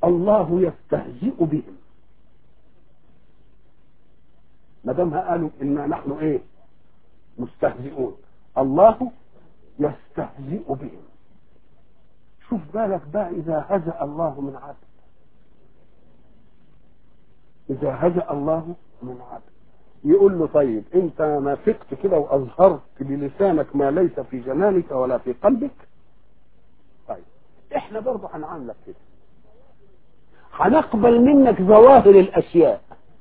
الله يستهزئ بهم ما دام قالوا انا نحن ايه مستهزئون الله يستهزئ بهم شوف بالك بقى اذا هزأ الله من عبد اذا هزأ الله من عبد يقول له طيب انت نافقت كده واظهرت بلسانك ما ليس في جنانك ولا في قلبك طيب احنا برضه هنعاملك كده هنقبل منك ظواهر الاشياء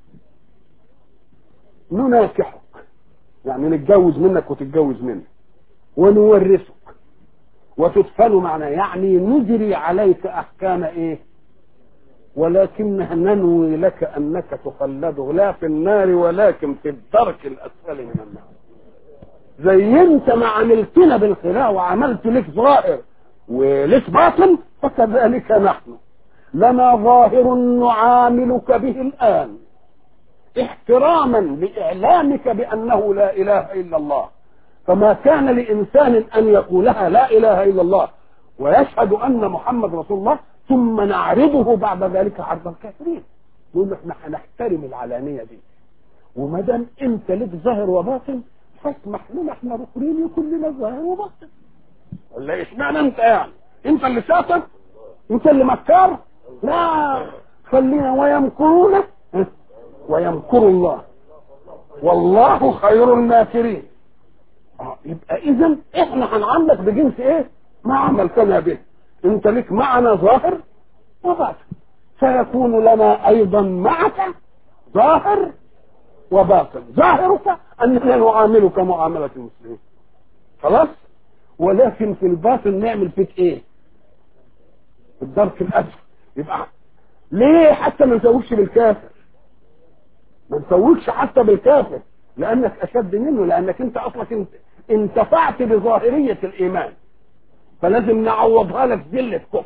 نناكحك يعني نتجوز منك وتتجوز منك ونورثك وتدفن معنا يعني نجري عليك احكام ايه ولكنها ننوي لك انك تخلد لا في النار ولكن في الدرك الاسفل من النار زي انت ما عملتنا بالخلاء وعملت لك ظاهر ولك باطن فكذلك نحن لنا ظاهر نعاملك به الان احتراما لاعلامك بانه لا اله الا الله فما كان لانسان ان يقولها لا اله الا الله ويشهد ان محمد رسول الله ثم نعرضه بعد ذلك عرض الكافرين نقول له احنا هنحترم العلانيه دي وما دام انت لك ظاهر وباطن فاسمح لنا احنا ركنين يكون لنا ظاهر وباطن ولا اشمعنى انت يعني انت اللي شاطر انت اللي مكار لا خلينا ويمكرون ويمكر الله والله خير الماكرين اه يبقى اذا احنا هنعاملك بجنس ايه ما عملتنا به انت لك معنا ظاهر وباطن سيكون لنا ايضا معك ظاهر وباطن ظاهرك اننا نعاملك معامله المسلمين خلاص ولكن في الباطن نعمل فيك ايه في الدرك الاسفل يبقى ليه حتى ما نسويش بالكافر ما نسويكش حتى بالكافر لانك اشد منه لانك انت اصلك انت انتفعت بظاهريه الايمان فلازم نعوضها لك ذله كفر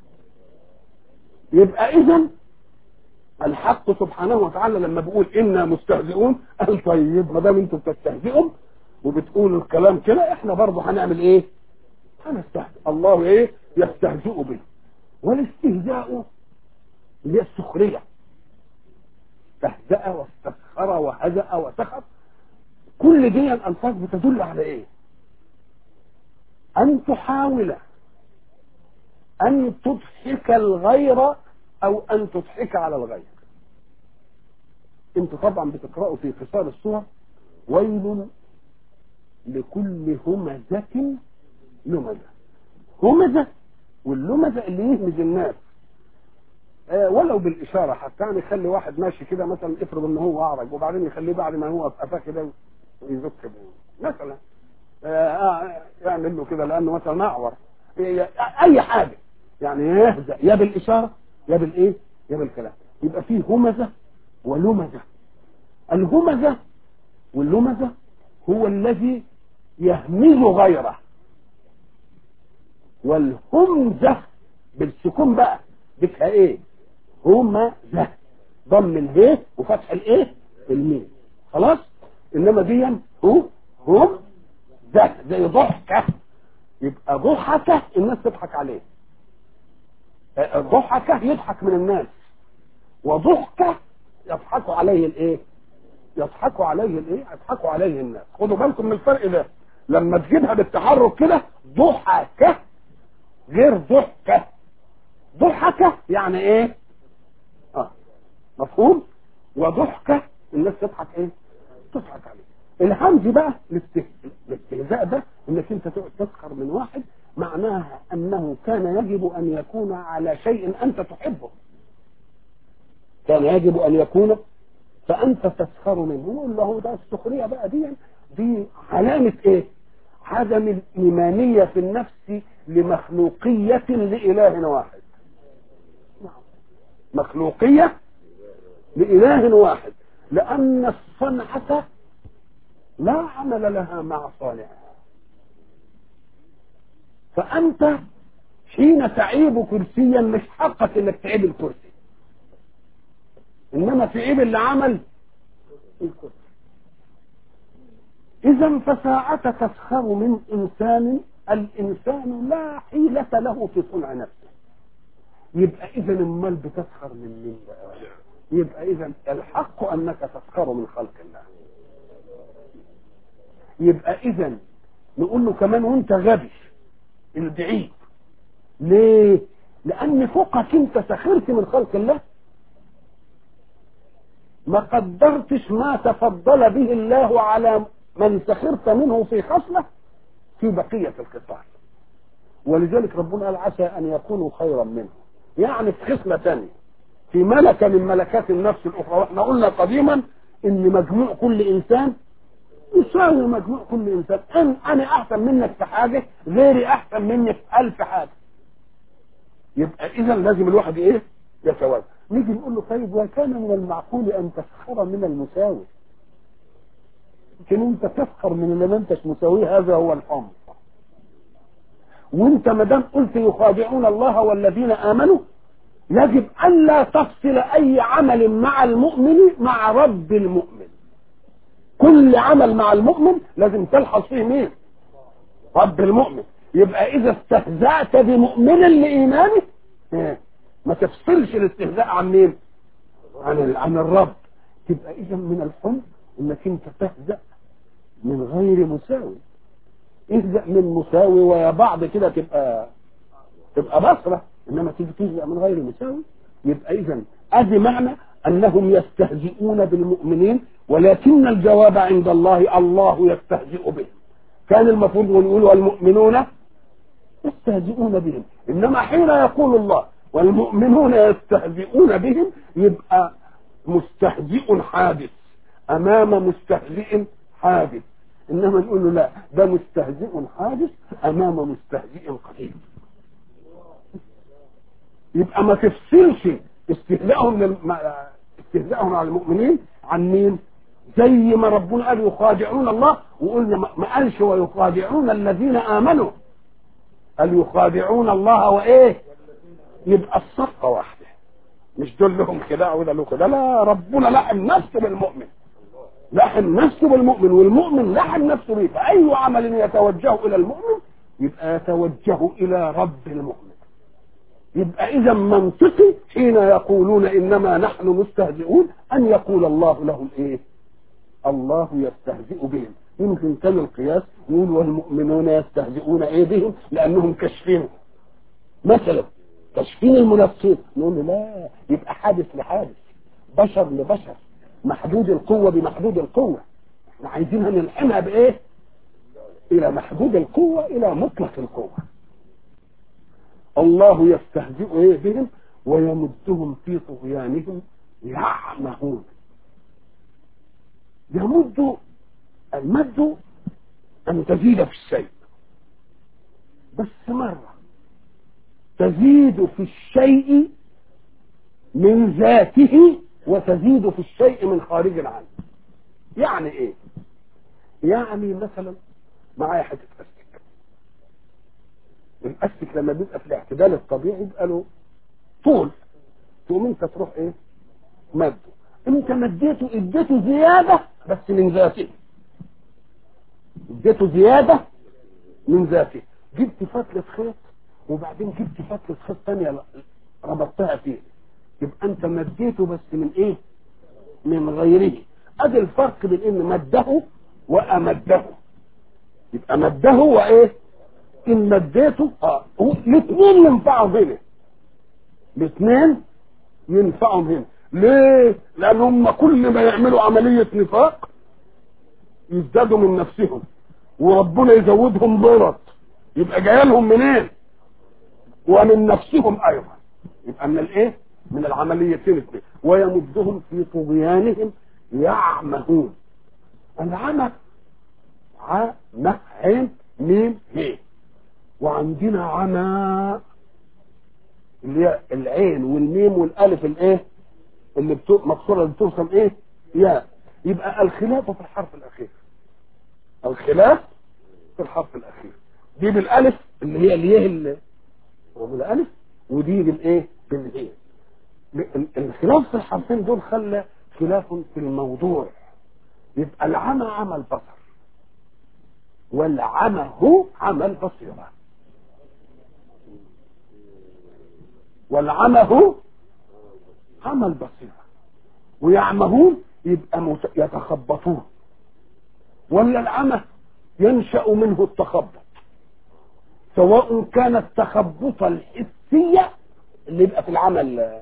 يبقى اذا الحق سبحانه وتعالى لما بيقول انا مستهزئون قال طيب ما دام انتم بتستهزئوا وبتقولوا الكلام كده احنا برضه هنعمل ايه؟ هنستهزئ الله ايه؟ يستهزئ به والاستهزاء اللي هي السخريه استهزأ واستسخر وهزأ وسخر كل دي الألفاظ بتدل على إيه؟ أن تحاول أن تضحك الغير أو أن تضحك على الغير أنتوا طبعا بتقرأوا في قصار الصور ويل لكل همزة لمزة همزة واللمزة اللي يهمز الناس آه ولو بالإشارة حتى يعني يخلي واحد ماشي كده مثلا افرض ان هو أعرج وبعدين يخليه بعد ما هو في قفاه كده يزك به مثلا آه يعمل له كده لأنه مثلا أعور أي حاجة يعني يهزأ يا بالإشارة يا بالإيه يا بالكلام يبقى فيه همزة ولمزة الهمزة واللمزة هو الذي يهمز غيره والهمزة بالسكون بقى بكها ايه همزة ضم اله وفتح الايه الميم خلاص انما دي هو هم ذات زي ضحكة يبقى ضحكة الناس تضحك عليه ضحكة يضحك من الناس وضحكة يضحكوا عليه الايه يضحكوا عليه الايه يضحكوا عليه الناس خدوا بالكم من الفرق ده لما تجيبها بالتحرك كده ضحكة غير ضحكة ضحكة يعني ايه اه مفهوم وضحكة الناس تضحك ايه تضحك عليه الهمز بقى الاستهزاء ده انك انت تقعد تسخر من واحد معناها انه كان يجب ان يكون على شيء انت تحبه كان يجب ان يكون فانت تسخر منه يقول له ده السخريه بقى دي دي علامه ايه عدم الايمانيه في النفس لمخلوقيه لاله واحد مخلوقيه لاله واحد لان الصنعه لا عمل لها مع صانعها فأنت حين تعيب كرسيا مش حقك انك تعيب الكرسي انما تعيب اللي عمل الكرسي اذا فساعة تسخر من انسان الانسان لا حيلة له في صنع نفسه يبقى اذا امال بتسخر من مين بقى يبقى اذا الحق انك تسخر من خلق الله يبقى اذا نقول له كمان وانت غبي البعيد ليه لان فوقك انت سخرت من خلق الله ما قدرتش ما تفضل به الله على من سخرت منه في خصله في بقية القطاع ولذلك ربنا قال عسى أن يكونوا خيرا منه يعني في خصلة ثانية في ملكة من ملكات النفس الأخرى واحنا قلنا قديما إن مجموع كل إنسان يساوي مجموع كل إنسان أن أنا أحسن منك في حاجة غيري أحسن مني في ألف حاجة يبقى إذا لازم الواحد إيه يتوازن نيجي نقول له طيب وكان من المعقول أن تسخر من المساوي يمكن انت تسخر من اللي ما انتش مساويه هذا هو الحمق وانت ما دام قلت يخادعون الله والذين امنوا يجب الا تفصل اي عمل مع المؤمن مع رب المؤمن كل عمل مع المؤمن لازم تلحظ فيه مين رب المؤمن يبقى اذا استهزأت بمؤمن لايمانه إيه؟ ما تفصلش الاستهزاء عن مين عن عن الرب تبقى اذا من الحمق انك انت تهزأ من غير مساوي اهزأ من مساوي ويا بعض كده تبقى تبقى بصرة انما تيجي تهزأ من غير مساوي يبقى اذا ادي معنى انهم يستهزئون بالمؤمنين ولكن الجواب عند الله الله يستهزئ بهم كان المفروض نقول والمؤمنون يستهزئون بهم انما حين يقول الله والمؤمنون يستهزئون بهم يبقى مستهزئ حادث امام مستهزئ حادث انما نقول له لا ده مستهزئ حادث امام مستهزئ قديم يبقى ما تفصلش استهزائهم للم... استهزائهم على المؤمنين عن مين زي ما ربنا قال يخادعون الله وقلنا ما قالش ويخادعون الذين امنوا قال يخادعون الله وايه يبقى الصفقه واحده مش دول لهم خداع وده له خداع لا ربنا لحم نفسه بالمؤمن لحم نفسه بالمؤمن والمؤمن لحم نفسه به فأي عمل يتوجه إلى المؤمن يبقى يتوجه إلى رب المؤمن يبقى إذا منطقي حين يقولون إنما نحن مستهزئون أن يقول الله لهم إيه الله يستهزئ بهم يمكن كان القياس يقول والمؤمنون يستهزئون إيه بهم لأنهم كشفين مثلا كشفين المنافقين نقول له لا يبقى حادث لحادث بشر لبشر محدود القوة بمحدود القوة احنا عايزينها نلحمها بايه الى محدود القوة الى مطلق القوة الله يستهزئ ايه بهم ويمدهم في طغيانهم يعمهون يمد المد ان تزيد في الشيء بس مرة تزيد في الشيء من ذاته وتزيد في الشيء من خارج عنه يعني ايه يعني مثلا معايا حته استك الاستك لما بيبقى في الاعتدال الطبيعي يبقى له طول تقوم انت تروح ايه مده انت مديته اديته زياده بس من ذاته اديته زياده من ذاته جبت فتله خيط وبعدين جبت فتله خيط ثانيه ربطتها فيه يبقى انت مديته بس من ايه من غيره ادي الفرق بين ان مده وامده يبقى مده وايه ان مديته اه الاثنين ينفعوا هنا الاثنين ينفعهم هنا ليه لان هم كل ما يعملوا عمليه نفاق يزدادوا من نفسهم وربنا يزودهم ضرط يبقى جاي لهم منين ومن نفسهم ايضا يبقى من الايه من العمليتين اثنين ويمدهم في طغيانهم يعمهون العمى عمى عين ميم هي وعندنا عمى اللي هي العين والميم والالف الايه اللي بتو... مكسوره اللي بتوصل ايه يا يبقى الخلاف في الحرف الاخير الخلاف في الحرف الاخير دي بالالف اللي هي اليه اللي بالالف ودي بالايه بالهي الخلاف في الحرفين دول خلى خلاف في الموضوع يبقى العمى عمى البصر والعمى هو عمى البصيرة والعمى هو عمى البصيرة ويعمهون يبقى مت- يتخبطون ولا العمى ينشأ منه التخبط سواء كان التخبط الحسية اللي يبقى في العمل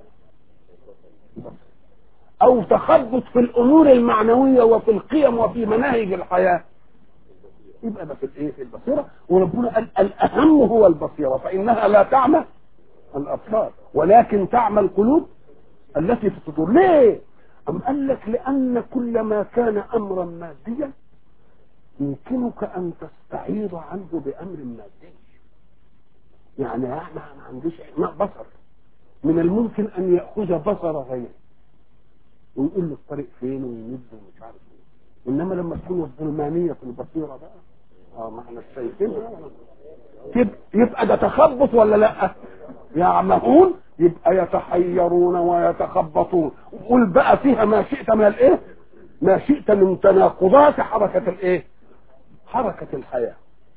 او تخبط في الامور المعنوية وفي القيم وفي مناهج الحياة يبقى ده في الايه في البصيرة وربنا قال الاهم هو البصيرة فانها لا تعمى الابصار ولكن تعمى القلوب التي في الصدور ليه أم قال لك لأن كل ما كان أمرا ماديا يمكنك أن تستعيض عنه بأمر مادي يعني أنا ما عنديش ما بصر من الممكن أن يأخذ بصر غيره ويقول له الطريق فين ويمد ومش عارف ايه انما لما تكون الظلمانيه في البصيره بقى اه ما احنا شايفين يبقى, يبقى ده تخبط ولا لا يعمهون يبقى يتحيرون ويتخبطون قل بقى فيها ما شئت من الايه ما شئت من تناقضات حركه الايه حركه الحياه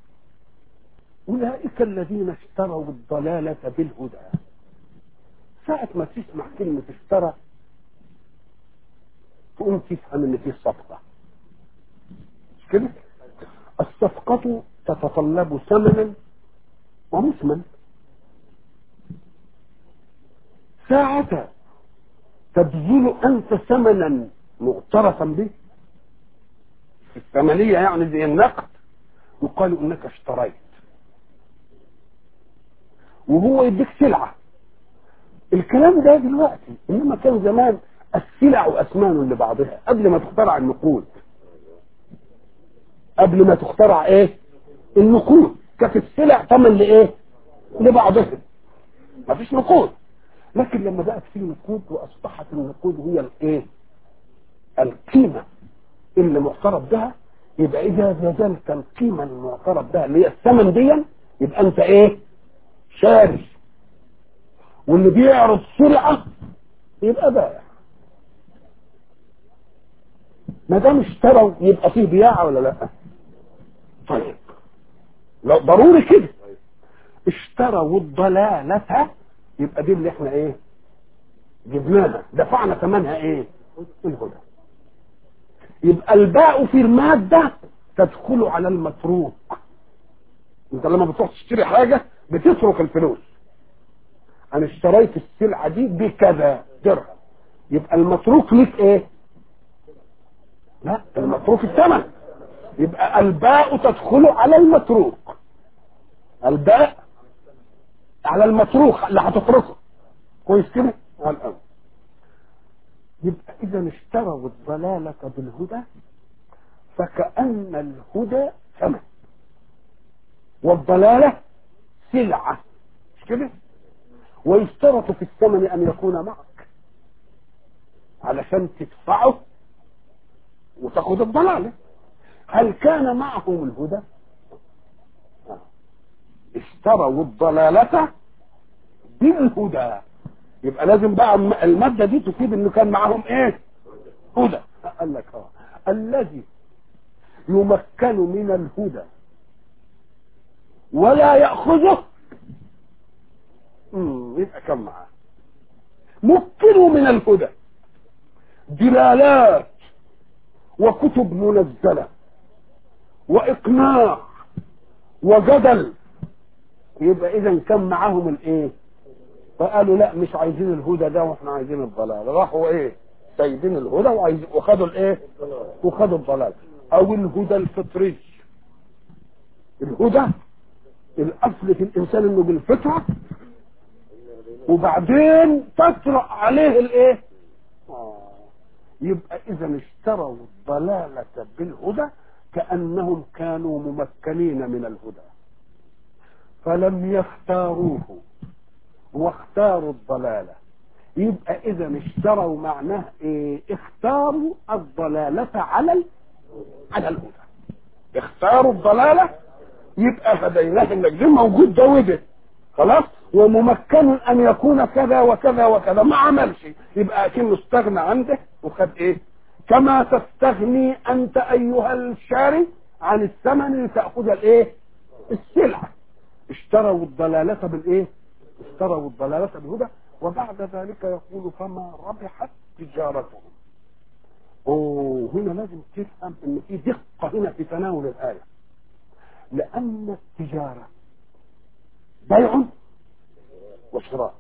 اولئك الذين اشتروا الضلاله بالهدى ساعه ما تسمع كلمه اشترى تقوم تفهم ان في صفقه مش كده الصفقه تتطلب ثمنا ومثمن ساعة تبذل أنت ثمنا معترفا به في الثمنية يعني زي النقد يقال إنك اشتريت وهو يديك سلعة الكلام ده دلوقتي إنما كان زمان السلع أثمان لبعضها قبل ما تخترع النقود قبل ما تخترع إيه النقود كانت السلع ثمن لإيه لبعضها مفيش نقود لكن لما بقت فيه نقود واصبحت النقود هي الايه القيمه اللي معترف بها يبقى اذا نزلت القيمه المعترف بها اللي هي الثمن دي يبقى انت ايه شاري واللي بيعرض سلعه يبقى بائع ما دام اشتروا يبقى فيه بياعه ولا لا طيب لو ضروري كده اشتروا الضلاله يبقى دي اللي احنا ايه جبناها دفعنا ثمنها ايه الهدى يبقى الباء في المادة تدخل على المتروك انت لما بتروح تشتري حاجة بتترك الفلوس انا اشتريت السلعة دي بكذا درهم يبقى المتروك ليك ايه لا المتروك الثمن يبقى الباء تدخل على المتروك الباء على المتروك اللي هتتركه كويس كده على الأول يبقى إذا اشتروا الضلالة بالهدى فكأن الهدى ثمن والضلالة سلعة مش كده ويشترط في الثمن أن يكون معك علشان تدفعه وتاخد الضلالة هل كان معهم الهدى اشتروا الضلالة بالهدى يبقى لازم بقى المادة دي تفيد انه كان معاهم ايه هدى قال لك اه الذي يمكن من الهدى ولا يأخذه مم، يبقى كان معاه مكنوا من الهدى دلالات وكتب منزلة وإقناع وجدل يبقى اذا كان معاهم الايه فقالوا لا مش عايزين الهدى ده واحنا عايزين الضلال راحوا ايه سايبين الهدى وعايزين وخدوا الايه وخدوا الضلال او الهدى الفطري الهدى الاصل في الانسان انه بالفطره وبعدين تطرأ عليه الايه آه. يبقى اذا اشتروا الضلاله بالهدى كانهم كانوا ممكنين من الهدى فلم يختاروه واختاروا الضلالة يبقى اذا اشتروا معناه ايه اختاروا الضلالة على ال... على الهدى اختاروا الضلالة يبقى هديناه النجدين موجود ده وده خلاص وممكن ان يكون كذا وكذا وكذا ما عملش يبقى اكنه استغنى عنده وخد ايه كما تستغني انت ايها الشاري عن الثمن لتاخذ الايه السلعه اشتروا الضلالة بالايه اشتروا الضلالة بالهدى وبعد ذلك يقول فما ربحت تجارتهم اوه هنا لازم تفهم ان في دقه هنا في تناول الايه لان التجاره بيع وشراء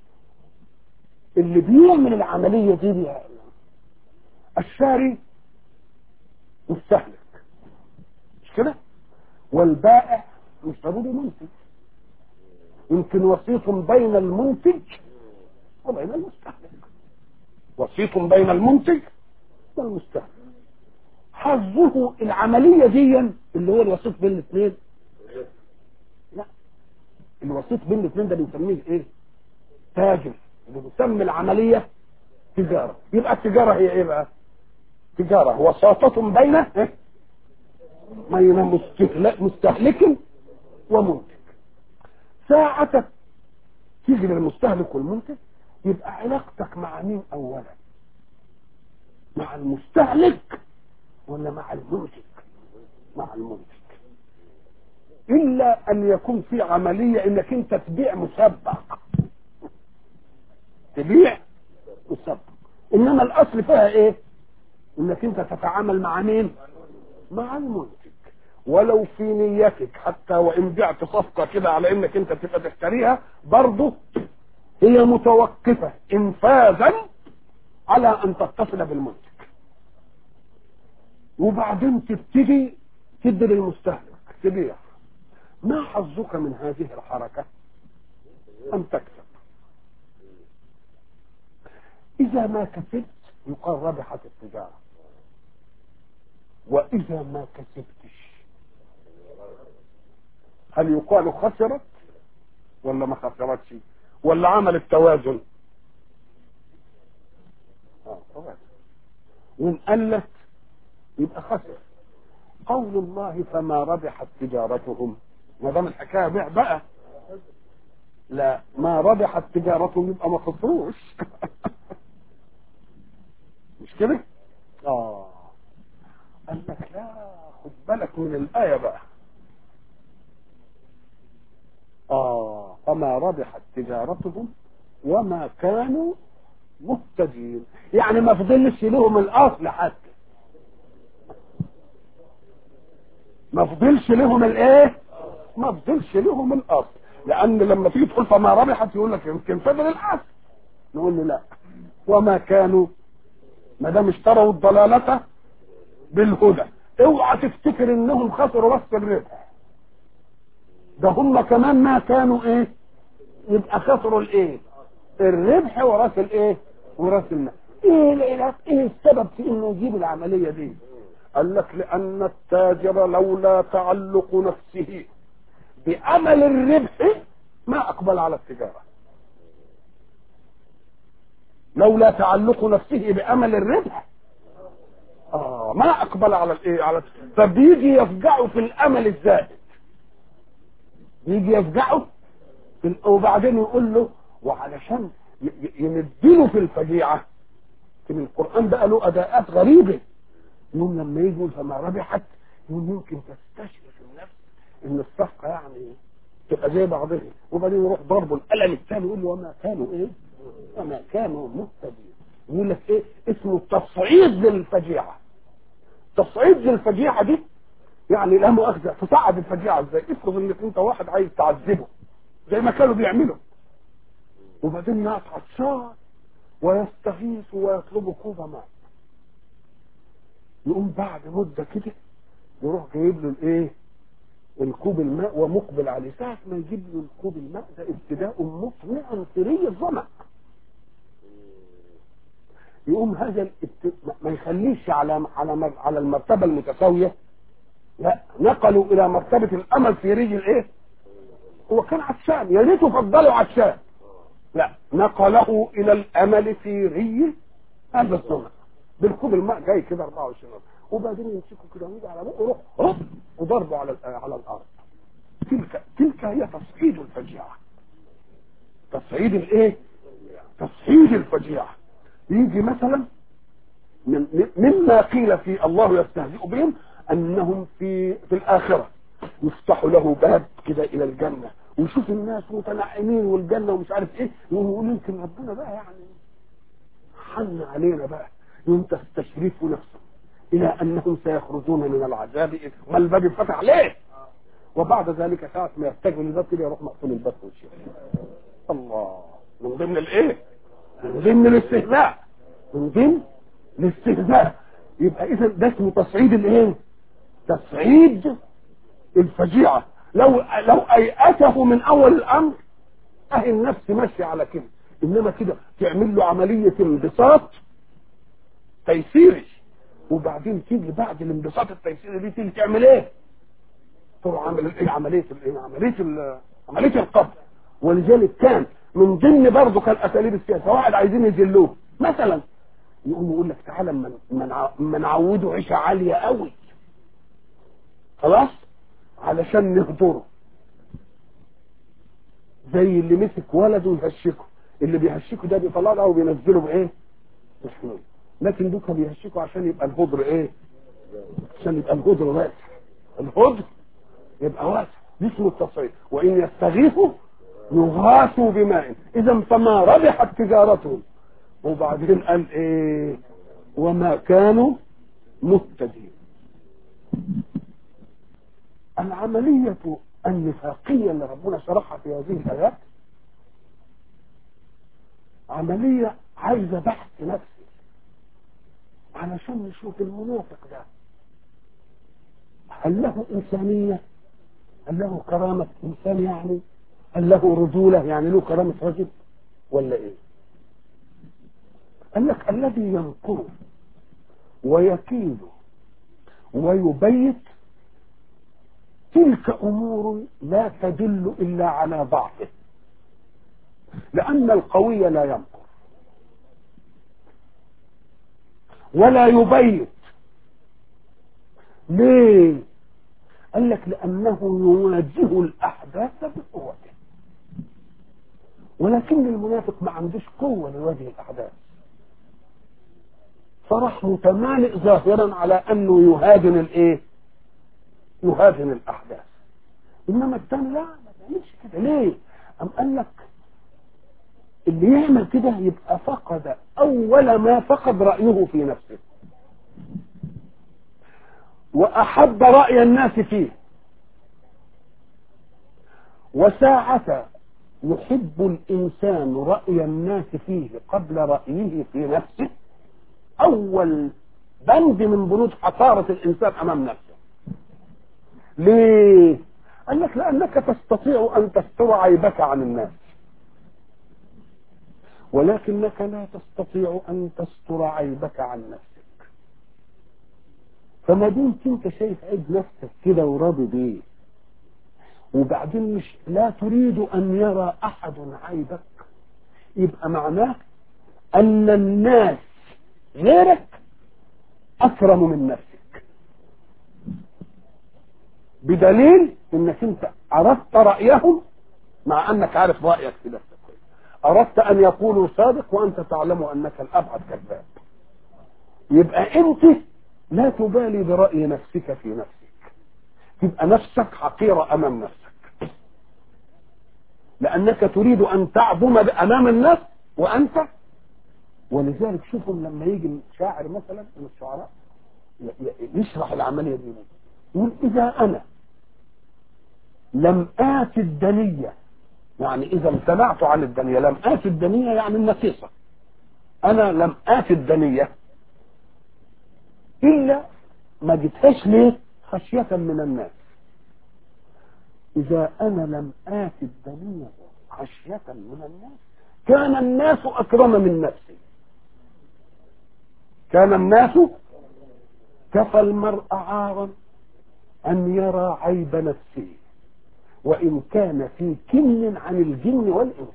اللي بيعمل العمليه دي بيها الشاري مستهلك مش كده والبائع مشتري منتج يمكن وسيط بين المنتج وبين المستهلك وسيط بين المنتج والمستهلك حظه العمليه دي اللي هو الوسيط بين الاثنين لا الوسيط بين الاثنين ده بنسميه ايه تاجر اللي بيسمي العمليه تجاره يبقى التجاره هي ايه بقى تجاره وساطه بين إيه؟ بين مستهلك, مستهلك ومنتج ساعة تيجي للمستهلك والمنتج يبقى علاقتك مع مين اولا مع المستهلك ولا مع المنتج مع المنتج الا ان يكون في عملية انك انت تبيع مسبق تبيع مسبق انما الاصل فيها ايه انك انت تتعامل مع مين مع المنتج ولو في نيتك حتى وان بعت صفقة كده على انك انت تبقى تشتريها برضه هي متوقفة انفاذا على ان تتصل بالمنتج وبعدين تبتدي تدي للمستهلك تبيع ما حظك من هذه الحركة ان تكسب اذا ما كسبت يقال ربحت التجارة واذا ما كسبتش هل يقال خسرت ولا ما خسرتش ولا عملت توازن اه توازن وان قلت يبقى خسر قول الله فما ربحت تجارتهم ما دام الحكايه بيع بقى لا ما ربحت تجارتهم يبقى ما خسروش مش كده اه قال لك لا خد بالك من الايه بقى آه فما ربحت تجارتهم وما كانوا مهتدين يعني ما فضلش لهم الأصل حتى ما فضلش لهم الايه ما فضلش لهم الأصل لأن لما تيجي تقول فما ربحت يقول لك يمكن فضل الأصل نقول له لا وما كانوا ما دام اشتروا الضلالة بالهدى اوعى تفتكر انهم خسروا بس الربح ده هم كمان ما كانوا ايه يبقى خسروا الايه الربح وراس الايه وراس المال ايه العلاج ايه السبب في انه يجيب العمليه دي قال لك لان التاجر لولا تعلق نفسه بامل الربح ما اقبل على التجاره لولا تعلق نفسه بامل الربح اه ما اقبل على الايه على فبيجي يفجعه في الامل الزائد يجي يفجعه وبعدين يقول له وعلشان يمدله في الفجيعة في القرآن بقى له أداءات غريبة يوم لما يجي فما ربحت يقول يمكن تستشرف النفس إن الصفقة يعني تبقى زي بعضها وبعدين يروح ضربه القلم الثاني يقول له وما كانوا إيه؟ وما كانوا مهتدين يقول لك إيه؟ اسمه تصعيد للفجيعة تصعيد للفجيعة دي يعني لا مؤاخذة تصعد الفجيعة ازاي افرض انك انت واحد عايز تعذبه زي ما كانوا بيعملوا وبعدين يقطع عطشان ويستغيث ويطلب كوب ماء يقوم بعد مدة كده يروح جايب له الايه الكوب الماء ومقبل عليه ساعة ما يجيب له الكوب الماء ده ابتداء مطمئا ثري الظمأ يقوم هذا الابت... ما يخليش على على على المرتبة المتساوية لا نقلوا الى مرتبة الامل في رجل ايه هو كان عطشان يا ريته فضلوا عطشان لا نقله الى الامل في ري هذا الصنع بالكوب الماء جاي كده 24 وبعدين يمسكوا كده ويجي على بقه يروح هوب وضربه على على الارض تلك تلك هي تصعيد الفجيعه تصعيد الايه تصعيد الفجيعه يجي مثلا من مما قيل في الله يستهزئ بهم انهم في في الاخره يفتح له باب كده الى الجنه ويشوف الناس متنعمين والجنه ومش عارف ايه يقول يمكن ربنا بقى يعني حن علينا بقى يوم تستشرفوا نفسه الى انهم سيخرجون من العذاب ما الباب فتح ليه وبعد ذلك ساعة ما يتجه للباب كده يروح مقفول الباب وشيء الله من ضمن الايه من ضمن الاستهزاء من ضمن الاستهزاء يبقى اذا ده اسمه تصعيد الايه تصعيد الفجيعة لو لو ايأته من اول الامر اهي النفس ماشية على كده انما كده تعمل له عملية انبساط تيسيري وبعدين تيجي بعد الانبساط التيسيري دي تيجي تعمل ايه تروح عمل ايه عملية الايه عملية ال- عملية القبض ولذلك كان من ضمن برضه كان اساليب السياسة واحد عايزين يذلوه مثلا يقوم يقول لك تعالى اما اما نع- اما نعوده عيشة عالية قوي خلاص علشان نهدره زي اللي مسك ولده يهشكه اللي بيهشكه ده بيطلع له وبينزله بايه بحلول لكن دوكا بيهشكوا عشان يبقى الهدر ايه عشان يبقى الهدر واسع الهدر يبقى واسع دي اسمه التصعيد وان يستغيثوا يغاثوا بماء اذا فما ربحت تجارتهم وبعدين قال ايه وما كانوا مهتدين العملية النفاقية اللي ربنا شرحها في هذه الآيات عملية عايزة بحث نفسي علشان نشوف المنافق ده هل له إنسانية هل له كرامة إنسان يعني هل له رجولة يعني له كرامة رجل ولا إيه قال لك الذي ينكر ويكيد ويبيت تلك أمور لا تدل إلا على ضعفه لأن القوي لا ينكر ولا يبيت ليه قال لك لأنه يواجه الأحداث بقوته ولكن المنافق ما عندوش قوة ليواجه الأحداث فراح متمالئ ظاهرا على أنه يهاجم الإيه يهاجم الأحداث إنما الثاني لا ما بيعملش كده ليه أم قال لك اللي يعمل كده يبقى فقد أول ما فقد رأيه في نفسه وأحب رأي الناس فيه وساعة يحب الإنسان رأي الناس فيه قبل رأيه في نفسه أول بند من بنود حقارة الإنسان أمام نفسه ليه؟ قال لك لأنك تستطيع أن تستر عيبك عن الناس ولكنك لا تستطيع أن تستر عيبك عن نفسك فما دمت انت شايف عيب نفسك كده وراضي بيه وبعدين مش لا تريد أن يرى أحد عيبك يبقى معناه أن الناس غيرك أكرم من نفسك بدليل انك انت اردت رأيهم مع انك عارف رأيك في نفسك اردت ان يقولوا صادق وانت تعلم انك الابعد كذاب يبقى انت لا تبالي برأي نفسك في نفسك تبقى نفسك حقيرة امام نفسك لانك تريد ان تعظم امام الناس وانت ولذلك شوفهم لما يجي شاعر مثلا من الشعراء يشرح العملية دي يقول اذا انا لم آت الدنية يعني إذا امتنعت عن الدنيا لم آت الدنية يعني النفيسة أنا لم آت الدنية إلا ما جتهاش ليه خشية من الناس إذا أنا لم آت الدنيا خشية من الناس كان الناس أكرم من نفسي كان الناس كفى المرء عارا أن يرى عيب نفسه وإن كان في كن عن الجن والإنس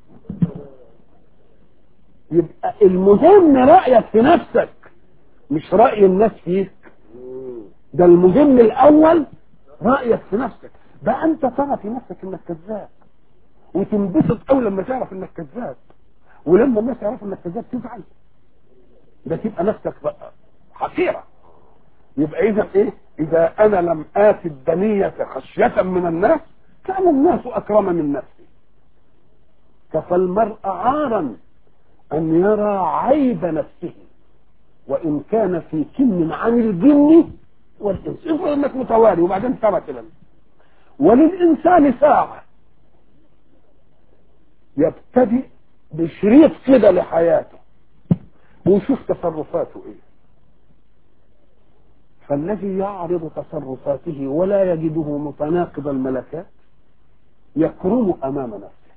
يبقى المهم رأيك في نفسك مش رأي الناس فيك ده المهم الأول رأيك في نفسك بقى أنت ترى في نفسك إنك كذاب وتنبسط أول لما تعرف إنك كذاب ولما الناس يعرفوا إنك كذاب تزعل ده تبقى نفسك بقى حقيرة يبقى إذا إيه إذا أنا لم آت الدنية خشية من الناس كان الناس اكرم من نفسه كفى المرء عارا ان يرى عيب نفسه وان كان في كن عن الجن والانس افرض انك متوالي وبعدين ترى كده وللانسان ساعه يبتدئ بشريط كده لحياته ويشوف تصرفاته ايه فالذي يعرض تصرفاته ولا يجده متناقض الملكات يكرم امام نفسه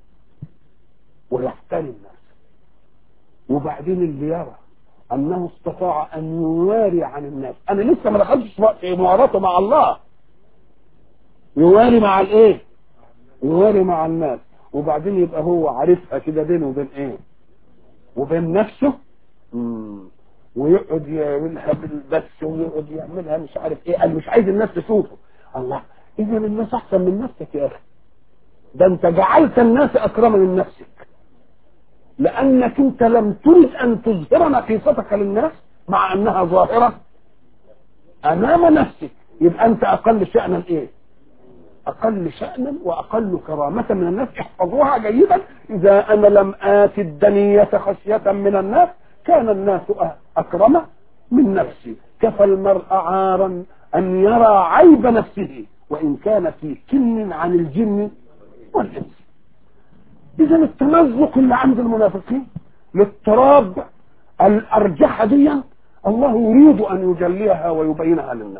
ويحترم نفسه وبعدين اللي يرى انه استطاع ان يواري عن الناس انا لسه ما دخلتش في معارضته مع الله يواري مع الايه يواري مع الناس وبعدين يبقى هو عارفها كده بينه وبين ايه وبين نفسه مم. ويقعد يعملها بالبث ويقعد يعملها مش عارف ايه قال مش عايز الناس تشوفه الله اذا الناس احسن من نفسك يا اخي ده انت جعلت الناس اكرم من نفسك لانك انت لم ترد ان تظهر نقيصتك للناس مع انها ظاهره امام نفسك يبقى انت اقل شانا ايه اقل شانا واقل كرامه من الناس احفظوها جيدا اذا انا لم اتي الدنيه خشيه من الناس كان الناس اكرم من نفسي كفى المرء عارا ان يرى عيب نفسه وان كان في كن عن الجن والانس اذا التمزق اللي عند المنافقين الاضطراب الارجحه دي الله يريد ان يجليها ويبينها للناس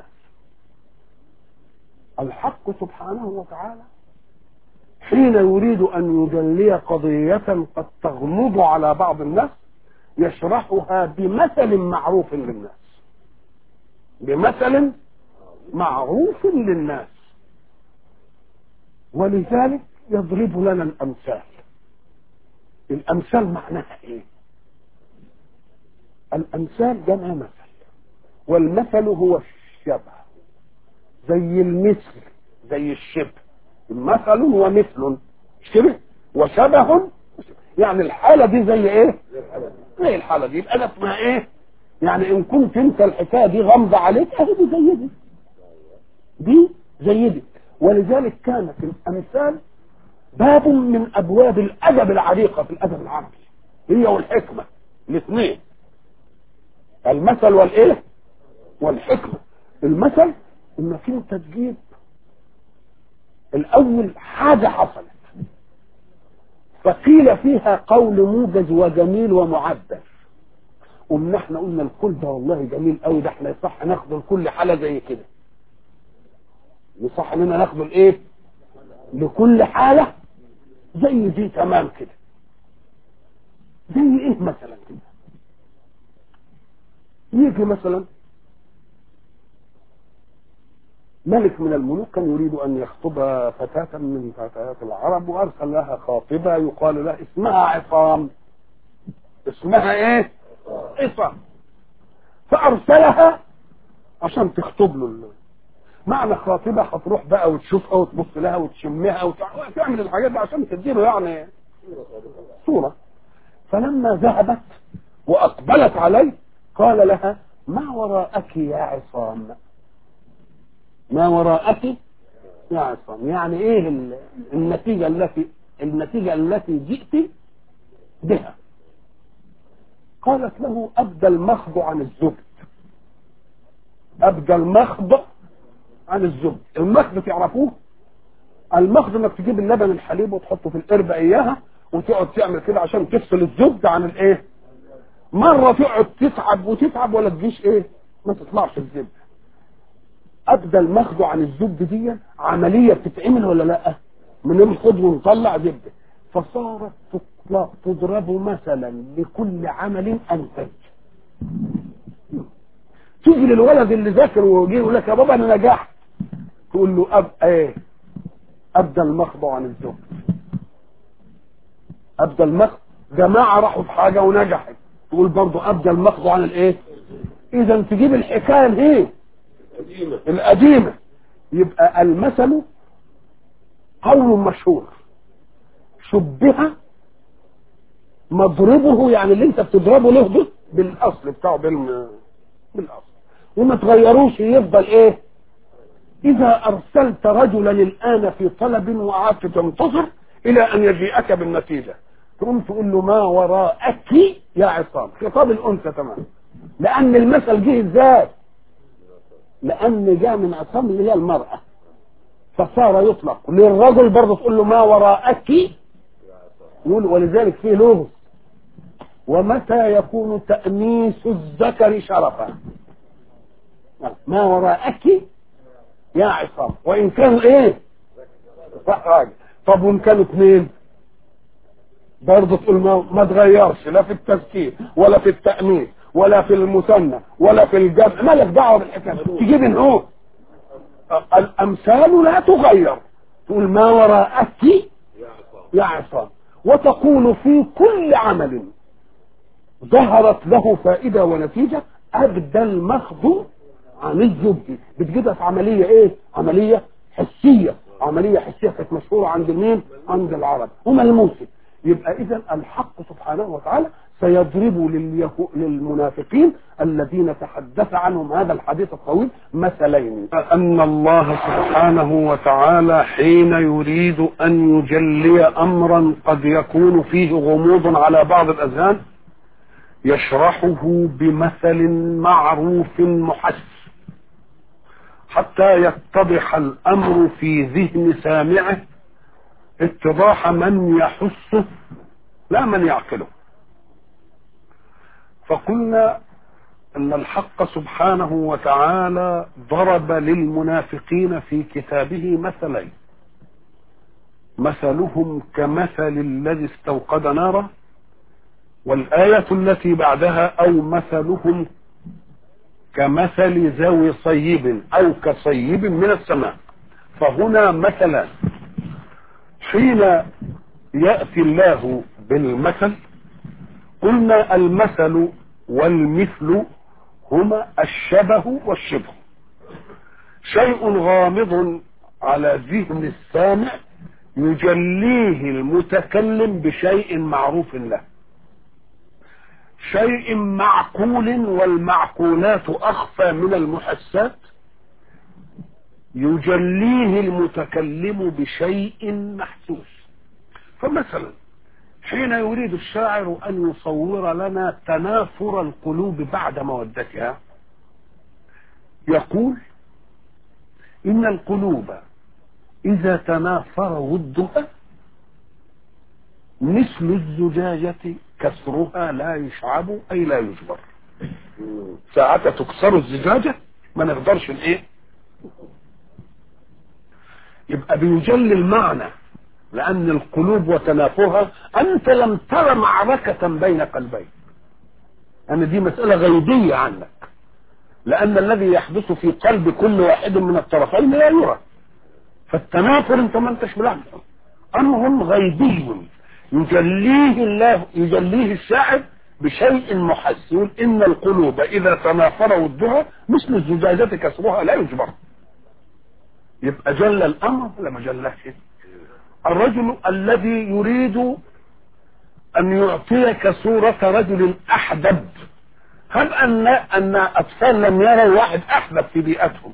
الحق سبحانه وتعالى حين يريد ان يجلي قضيه قد تغمض على بعض الناس يشرحها بمثل معروف للناس بمثل معروف للناس ولذلك يضرب لنا الامثال الامثال معناها ايه الامثال جمع مثل والمثل هو الشبه زي المثل زي الشبه مثل ومثل مش كده وشبه يعني الحالة دي زي ايه زي الحالة دي يبقى اسمها ايه يعني ان كنت انت الحكاية دي غامضة عليك اهي دي زي دي دي زي دي ولذلك كانت الامثال باب من ابواب الادب العريقة في الادب العربي هي والحكمة الاثنين المثل والايه والحكمة المثل انك انت تجيب الاول حاجة حصلت فقيل فيها قول موجز وجميل ومعبر قمنا احنا قلنا الكل ده والله جميل قوي ده احنا يصح ناخده لكل حالة زي كده يصح اننا ناخده الايه لكل حالة زي دي تمام كده زي ايه مثلا كده يجي مثلا ملك من الملوك كان يريد ان يخطب فتاة من فتيات العرب وارسل لها خاطبة يقال لها اسمها عصام اسمها ايه عصام فارسلها عشان تخطب له معنى خاطبة هتروح بقى وتشوفها وتبص لها وتشمها وتعمل الحاجات دي عشان تديله يعني صورة فلما ذهبت واقبلت عليه قال لها ما وراءك يا عصام ما وراءك يا عصام يعني ايه النتيجة التي النتيجة التي جئت بها قالت له ابدى المخض عن الزبد ابدى المخض عن الزبد المخض تعرفوه المخض انك تجيب اللبن الحليب وتحطه في القربة اياها وتقعد تعمل كده عشان تفصل الزبد عن الايه مرة تقعد تتعب وتتعب ولا تجيش ايه ما تطلعش الزبد ابدا المخض عن الزبد دي عمليه بتتعمل ولا لا من الخض ونطلع زبده فصارت تضرب مثلا لكل عمل انتج تيجي للولد اللي ذاكر ويجي يقول لك يا بابا انا نجحت تقول له اب ايه ابدا المخض عن الزبد ابدا المخض جماعه راحوا في حاجه ونجحت تقول برضه ابدا المخض عن الايه اذا تجيب الحكايه الايه القديمة. القديمة يبقى المثل قول مشهور شبه مضربه يعني اللي انت بتضربه له ده بالاصل بتاعه بالم... بالاصل وما تغيروش يفضل ايه إذا أرسلت رجلا الآن في طلب وقعدت تنتظر إلى أن يجيئك بالنتيجة تقوم تقول له ما وراءك يا عصام خطاب الأنثى تمام لأن المثل جه إزاي لأن جاء من عصام اللي هي المرأة فصار يطلق للرجل برضه تقول له ما وراءك يقول ولذلك فيه لغز ومتى يكون تأنيس الذكر شرفا ما وراءك يا عصام وإن كانوا إيه راجل طب وإن كانوا اثنين برضه تقول ما, ما تغيرش لا في التذكير ولا في التأنيث ولا في المثنى ولا في الجمع مالك دعوه بالحكايه تجيب نعوم الامثال لا تغير تقول ما وراءك يا عصام وتقول في كل عمل ظهرت له فائده ونتيجه ابدى المخض عن الزبد بتجيبها في عمليه ايه عمليه حسيه عمليه حسيه كانت مشهوره عند مين عند العرب وملموسه يبقى اذا الحق سبحانه وتعالى سيضرب لليهو... للمنافقين الذين تحدث عنهم هذا الحديث الطويل مثلين أن الله سبحانه وتعالى حين يريد أن يجلي أمرا قد يكون فيه غموض على بعض الأذهان يشرحه بمثل معروف محس حتى يتضح الأمر في ذهن سامعه اتضاح من يحسه لا من يعقله فقلنا ان الحق سبحانه وتعالى ضرب للمنافقين في كتابه مثلين مثلهم كمثل الذي استوقد نارا والآية التي بعدها أو مثلهم كمثل ذوي صيب أو كصيب من السماء فهنا مثلا حين يأتي الله بالمثل قلنا المثل والمثل هما الشبه والشبه شيء غامض على ذهن السامع يجليه المتكلم بشيء معروف له شيء معقول والمعقولات اخفى من المحسات يجليه المتكلم بشيء محسوس فمثلا حين يريد الشاعر أن يصور لنا تنافر القلوب بعد مودتها يقول إن القلوب إذا تنافر ودها مثل الزجاجة كسرها لا يشعب أي لا يجبر ساعة تكسر الزجاجة ما نقدرش الايه يبقى بيجل المعنى لأن القلوب وتنافرها أنت لم ترى معركة بين قلبين أن دي مسألة غيبية عنك لأن الذي يحدث في قلب كل واحد من الطرفين لا يرى فالتنافر أنت ما أنتش ملاحظه أمر غيبي يجليه الله يجليه الشاعر بشيء محس يقول إن القلوب إذا تنافر ودها مثل الزجاجة كسرها لا يجبر يبقى جل الأمر ولا ما جلش الرجل الذي يريد أن يعطيك صورة رجل أحدب هل أن أن أطفال لم يروا واحد أحدب في بيئتهم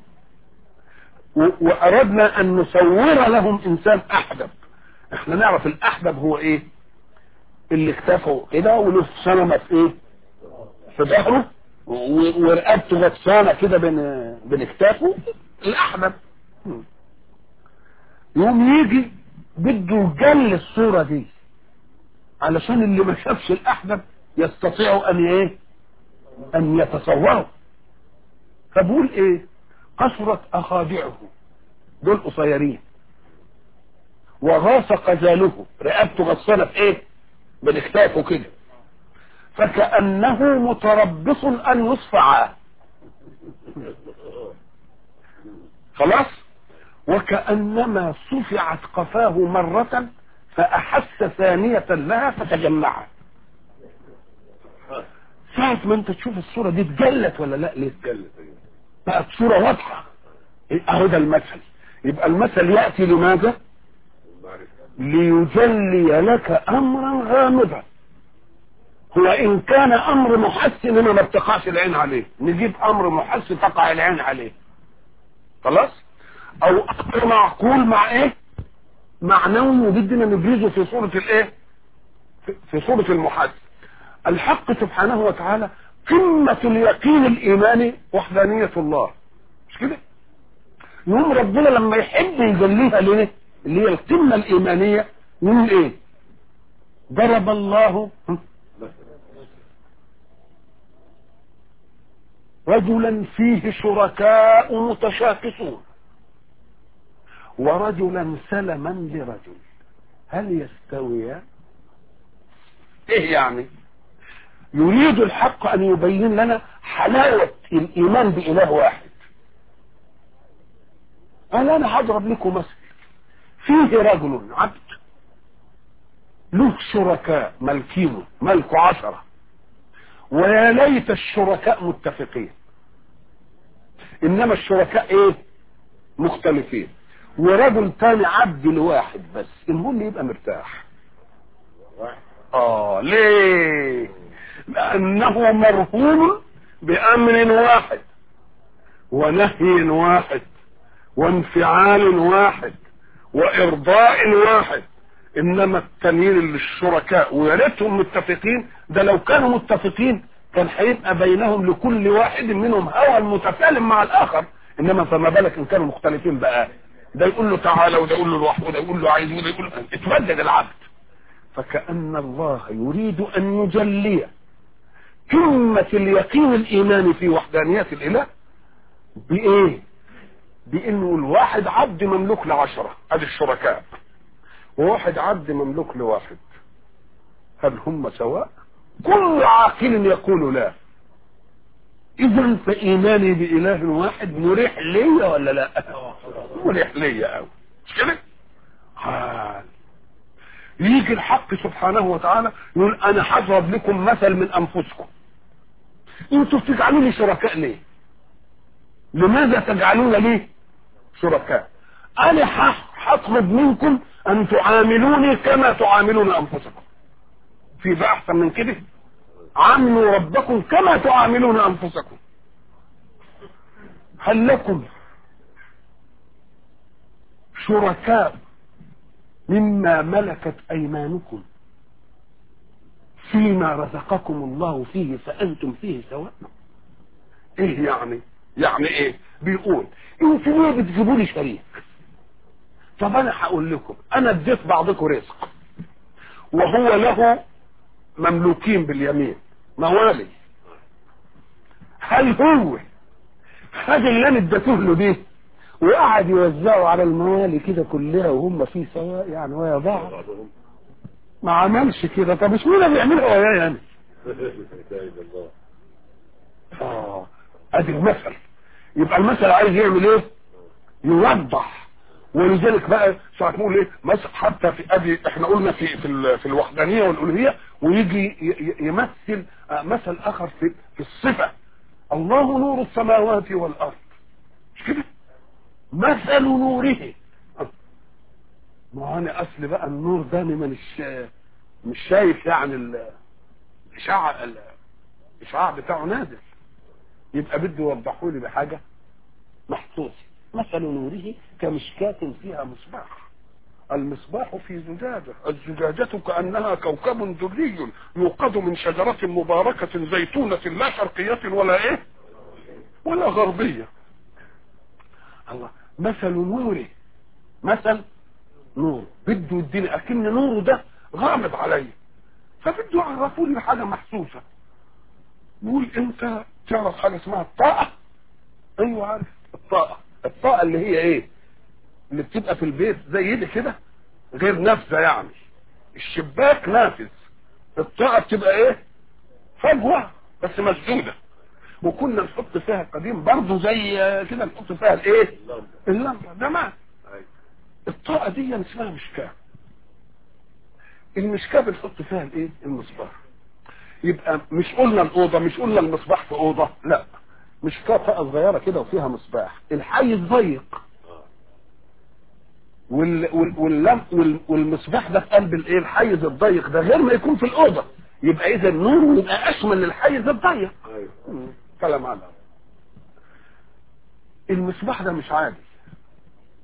وأردنا أن نصور لهم إنسان أحدب احنا نعرف الأحدب هو إيه اللي اكتفوا كده وله سنمة في إيه في ظهره ورقبته غطسانة كده بين بين اكتافه الأحدب يوم يجي بده يجل الصورة دي علشان اللي ما شافش الأحدب يستطيع أن إيه أن يتصوره فبقول إيه قصرت أخادعه دول قصيرين وغاص قزاله رقبته غصانة في إيه بالاختافه كده فكأنه متربص أن يصفع خلاص وكأنما صفعت قفاه مرة فأحس ثانية لها فتجمعت ساعة ما انت تشوف الصورة دي اتجلت ولا لا ليه اتجلت بقت صورة واضحة اهو ده المثل يبقى المثل يأتي لماذا ليجلي لك امرا غامضا هو ان كان امر محسن ما بتقعش العين عليه نجيب امر محسن تقع العين عليه خلاص او امر معقول مع ايه معنوي وبدنا نبرزه في صورة الايه في- في صورة المحادثة الحق سبحانه وتعالى قمة اليقين الايماني وحدانية الله مش كده يوم ربنا لما يحب يجليها ليه اللي هي القمة الايمانية يقول ايه ضرب الله رجلا فيه شركاء متشاكسون ورجلا سلما لرجل هل يستويان ايه يعني يريد الحق ان يبين لنا حلاوة الايمان باله واحد قال انا هضرب لكم مثل فيه رجل عبد له شركاء ملكينه ملك عشرة ويا ليت الشركاء متفقين انما الشركاء ايه مختلفين ورجل تاني عبد لواحد بس المهم يبقى مرتاح اه ليه لانه مرهون بامر واحد ونهي واحد وانفعال واحد وارضاء واحد انما التانيين اللي الشركاء ويا ريتهم متفقين ده لو كانوا متفقين كان هيبقى بينهم لكل واحد منهم هوى متكلم مع الاخر انما فما بالك ان كانوا مختلفين بقى ده يقول له تعالى وده يقول له لوحده وده يقول له عايز وده يقول له اتبدل العبد فكأن الله يريد ان يجلي قمة اليقين الايماني في وحدانية الاله بايه بانه الواحد عبد مملوك لعشرة ادي الشركاء وواحد عبد مملوك لواحد هل هم سواء كل عاقل يقول لا اذا فايماني باله واحد مريح ليا ولا لا مريح ليا قوي مش كده آه. يجي الحق سبحانه وتعالى يقول انا هضرب لكم مثل من انفسكم انتوا بتجعلوني شركاء ليه لماذا تجعلون لي شركاء انا ح- هطلب منكم ان تعاملوني كما تعاملون انفسكم في بقى احسن من كده عاملوا ربكم كما تعاملون انفسكم هل لكم شركاء مما ملكت ايمانكم فيما رزقكم الله فيه فانتم فيه سواء ايه يعني يعني ايه بيقول انتوا ليه بتجيبوا لي شريك طب انا هقول لكم انا اديت بعضكم رزق وهو له مملوكين باليمين موالي هل هو خد اللي انا اديته له دي وقعد يوزعه على الموالي كده كلها وهم فيه سواء يعني ويا بعض ما عملش كده طب مش مين بيعملها ويايا يعني اه ادي المثل يبقى المثل عايز يعمل ايه يوضح ولذلك بقى ساعة نقول ايه مثل حتى في ادي احنا قلنا في في, ال- في الوحدانيه والالوهيه ويجي ي- ي- يمثل آه، مثل اخر في في الصفه الله نور السماوات والارض مش كده مثل نوره ما هو انا اصل بقى النور ده أنا مش مش شايف يعني ال- الاشعاع ال- الاشعاع بتاعه نازل يبقى بده يوضحوا لي بحاجه محسوسه مثل نوره كمشكاة فيها مصباح المصباح في زجاجة الزجاجة كأنها كوكب دري يوقد من شجرة مباركة زيتونة لا شرقية ولا ايه ولا غربية الله مثل نوره مثل نور بده يديني اكن نوره ده غامض عليا فبده يعرفوا لي حاجة محسوسة يقول انت تعرف حاجة اسمها الطاقة ايوه عارف الطاقة الطاقة اللي هي ايه اللي بتبقى في البيت زي دي كده غير نافذة يعني الشباك نافذ الطاقة بتبقى ايه فجوة بس مسدودة وكنا نحط فيها قديم برضه زي كده نحط فيها الايه اللمبة ده ما الطاقة دي اسمها مشكاة المشكاة بنحط فيها الايه المصباح يبقى مش قلنا الأوضة مش قلنا المصباح في أوضة لا مشكاة طاقة صغيرة كده وفيها مصباح الحيز ضيق وال وال واللم وال والمصباح ده في قلب الايه الحيز الضيق ده غير ما يكون في الأوضة يبقى إذا النور يبقى أشمل للحيز الضيق مم. كلام عنها المصباح ده مش عادي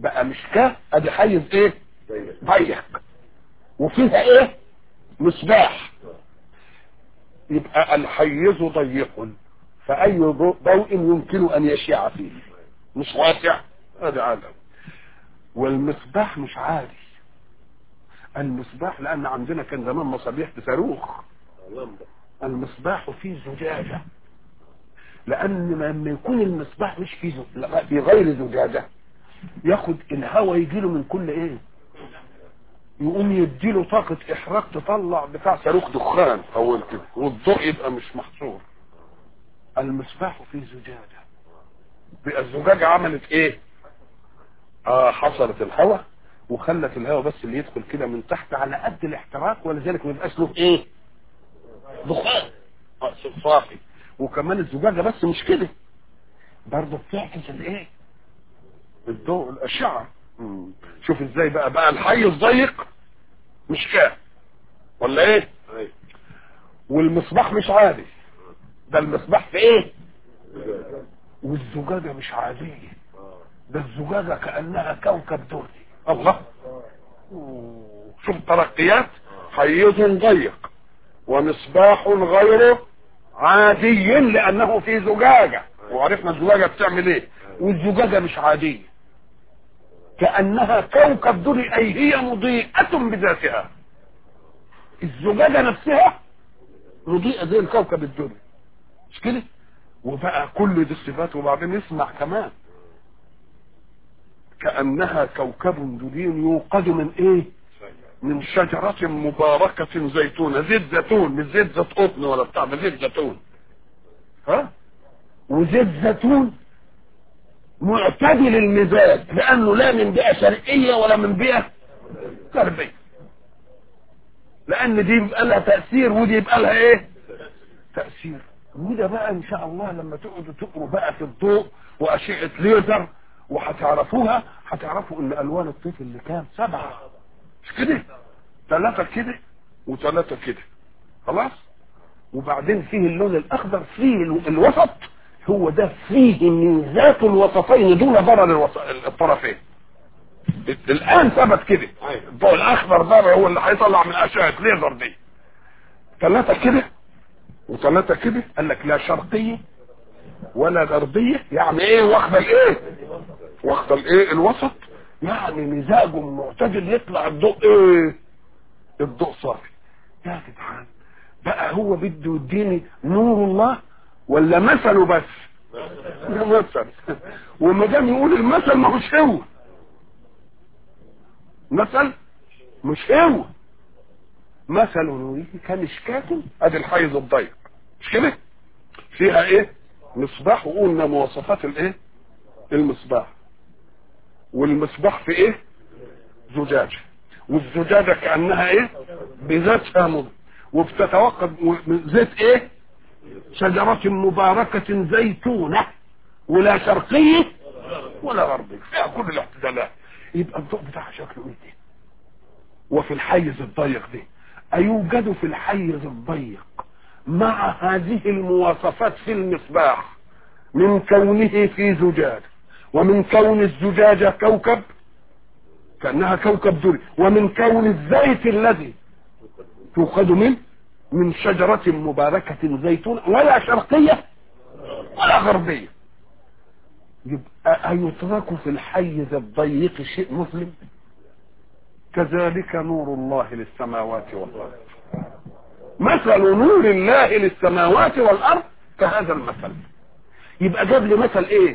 بقى مش كه ادي حيز ايه ضيق وفيها ايه مصباح يبقى الحيز ضيق فأي ضوء يمكن أن يشيع فيه مش واسع هذا عالم والمصباح مش عالي المصباح لأن عندنا كان زمان مصابيح بصاروخ المصباح فيه زجاجة لأن لما يكون المصباح مش فيه لا في غير زجاجة ياخد الهواء يجيله من كل ايه يقوم يديله طاقة احراق تطلع بتاع صاروخ دخان اول كده والضوء يبقى مش محصور المصباح فيه زجاجة بقى الزجاجة عملت ايه اه حصلت الهواء وخلت الهواء بس اللي يدخل كده من تحت على قد الاحتراق ولذلك ما يبقاش له ايه دخان آه صافي وكمان الزجاجة بس مش كده برضه بتعكس الايه الضوء الاشعة مم. شوف ازاي بقى بقى الحيز ضيق مش كام ولا ايه والمصباح مش عادي ده المصباح في ايه والزجاجة مش عادية ده الزجاجة كأنها كوكب دري الله شوف ترقيات حيز ضيق ومصباح غير عادي لأنه في زجاجة وعرفنا الزجاجة بتعمل ايه والزجاجة مش عادية كأنها كوكب دري أي هي مضيئة بذاتها الزجاجة نفسها مضيئة زي الكوكب الدري مش كده وبقى كل دي الصفات وبعدين نسمع كمان كأنها كوكب دري يوقد من ايه من شجرة مباركة زيتونة زيت زيتون مش زيت زيت قطن ولا بتاع ده زيت زيتون ها وزيت زيتون معتدل المزاج لانه لا من بيئة شرقية ولا من بيئة غربية لان دي يبقى لها تأثير ودي يبقى لها ايه تأثير وده بقى ان شاء الله لما تقعدوا تقروا بقى في الضوء واشعة ليزر وهتعرفوها هتعرفوا ان الوان الطيف اللي كام سبعة مش كده ثلاثة كده وثلاثة كده خلاص وبعدين فيه اللون الاخضر فيه الوسط هو ده فيه ميزات الوسطين دون ضرر الطرفين الان ثبت كده الضوء الاخضر ده هو اللي هيطلع من اشعه ليزر دي ثلاثه كده وثلاثه كده قال لك لا شرقيه ولا غربيه يعني ايه واخده الايه واخده الايه الوسط يعني مزاج معتدل يطلع الضوء ايه الضوء صافي يا جدعان بقى هو بده يديني نور الله ولا مثله بس ده مثل وما دام يقول المثل ما هوش هو مثل مش هو مثل نوره كمشكاة ادي الحيز الضيق مش كده فيها ايه مصباح وقلنا مواصفات الايه المصباح والمصباح في ايه زجاجة والزجاجة كأنها ايه بذاتها مض وبتتوقد زيت ايه شجرة مباركة زيتونة ولا شرقية ولا غربية فيها كل الاحتمالات يبقى الضوء بتاعها شكله ايه دي وفي الحيز الضيق دي أيوجد في الحيز الضيق مع هذه المواصفات في المصباح من كونه في زجاج ومن كون الزجاجة كوكب كأنها كوكب دري ومن كون الزيت الذي توقد منه من شجرة مباركة زيتون ولا شرقية ولا غربية يبقى أيترك في الحيز الضيق شيء مسلم كذلك نور الله للسماوات والأرض مثل نور الله للسماوات والأرض كهذا المثل يبقى جاب لي مثل ايه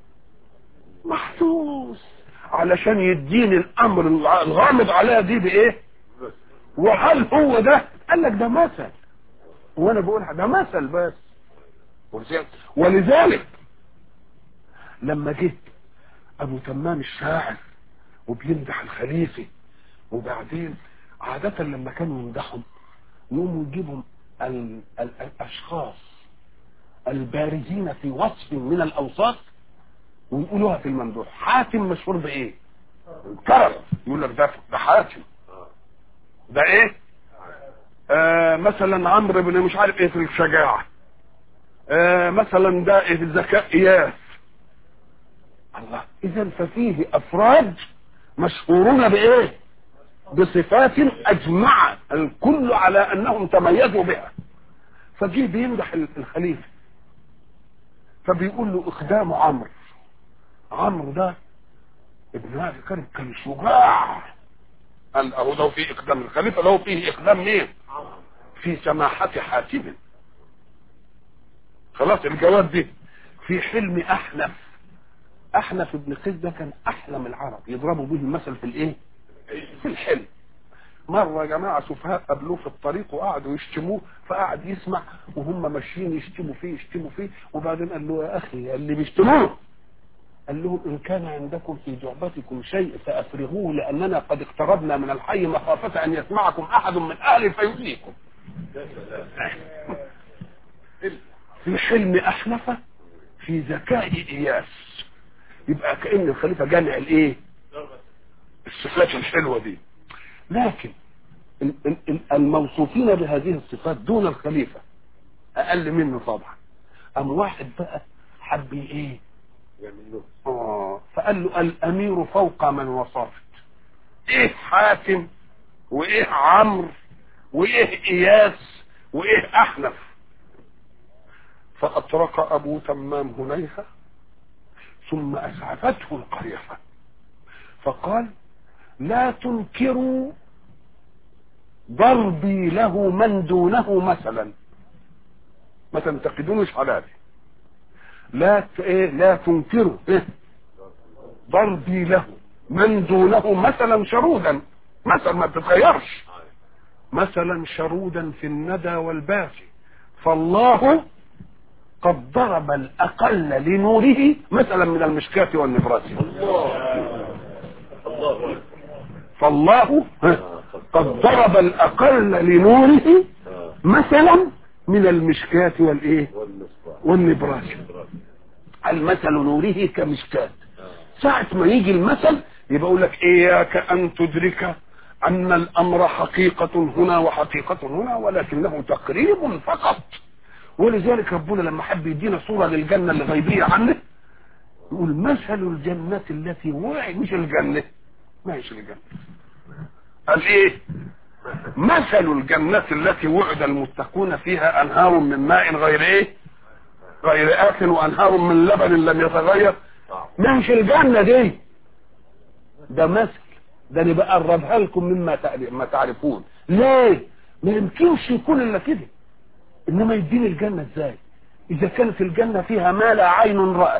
محسوس علشان يديني الامر الغامض عليها دي بايه وهل هو ده قال لك ده مثل وانا بقول ده مثل بس ولذلك لما جه ابو تمام الشاعر وبيمدح الخليفه وبعدين عادة لما كانوا يمدحهم يقوموا يجيبوا ال- ال- الاشخاص البارزين في وصف من الاوصاف ويقولوها في الممدوح حاتم مشهور بايه كرم يقول لك ده ده حاتم ده ايه آه مثلا عمرو بن مش عارف ايه في الشجاعة آه مثلا ده إيه في الذكاء اياس الله اذا ففيه افراد مشهورون بايه بصفات اجمع الكل على انهم تميزوا بها فجه بيمدح الخليفه فبيقول له اقدام عمرو عمرو ده ابن ابي كرم كان شجاع قال اهو ده في اقدام الخليفه له فيه اقدام مين في سماحه حاتم خلاص الجواب دي في حلم احنف احنف ابن قيس ده كان احلم العرب يضربوا به المثل في الايه في الحلم مرة يا جماعة سفهاء قابلوه في الطريق وقعدوا يشتموه فقعد يسمع وهم ماشيين يشتموا فيه يشتموا فيه وبعدين قال له يا أخي اللي بيشتموه قال لهم إن كان عندكم في جعبتكم شيء فأفرغوه لأننا قد اقتربنا من الحي مخافة أن يسمعكم أحد من أهله فيؤذيكم في حلم أحنف في ذكاء إياس يبقى كأن الخليفة جامع الإيه الصفات الحلوة دي لكن الموصوفين بهذه الصفات دون الخليفة أقل منه طبعا أم واحد بقى حب إيه آه فقال له الأمير فوق من وصفت إيه حاتم وإيه عمرو وإيه إياس وإيه أحنف فأطرق أبو تمام هنيهة ثم أسعفته القريحة فقال لا تنكروا ضربي له من دونه مثلا ما تنتقدونش على دي لا ت... إيه لا تنكروا إيه؟ ضربي له من دونه مثلا شرودا مثلا ما بتتغيرش مثلا شرودا في الندى والباسي فالله قد ضرب الأقل لنوره مثلا من المشكاة والنبراس فالله قد ضرب الأقل لنوره مثلا من المشكاة والإيه والنبراس المثل نوره كمشكاة ساعة ما يجي المثل يبقى يقول لك إياك أن تدرك أن الأمر حقيقة هنا وحقيقة هنا ولكنه تقريب فقط ولذلك ربنا لما حب يدينا صورة للجنة اللي غيبية عنه يقول مثل الجنة التي وعد مش الجنة ما هيش الجنة قال ايه مثل الجنة التي وعد المتقون فيها انهار من ماء غير ايه غير آكل وانهار من لبن لم يتغير ما هيش الجنة دي ده مثل ده انا بقربها لكم مما ما تعرفون ليه ما يمكنش يكون الا كده انما يديني الجنة ازاي اذا كانت الجنة فيها ما لا عين رأت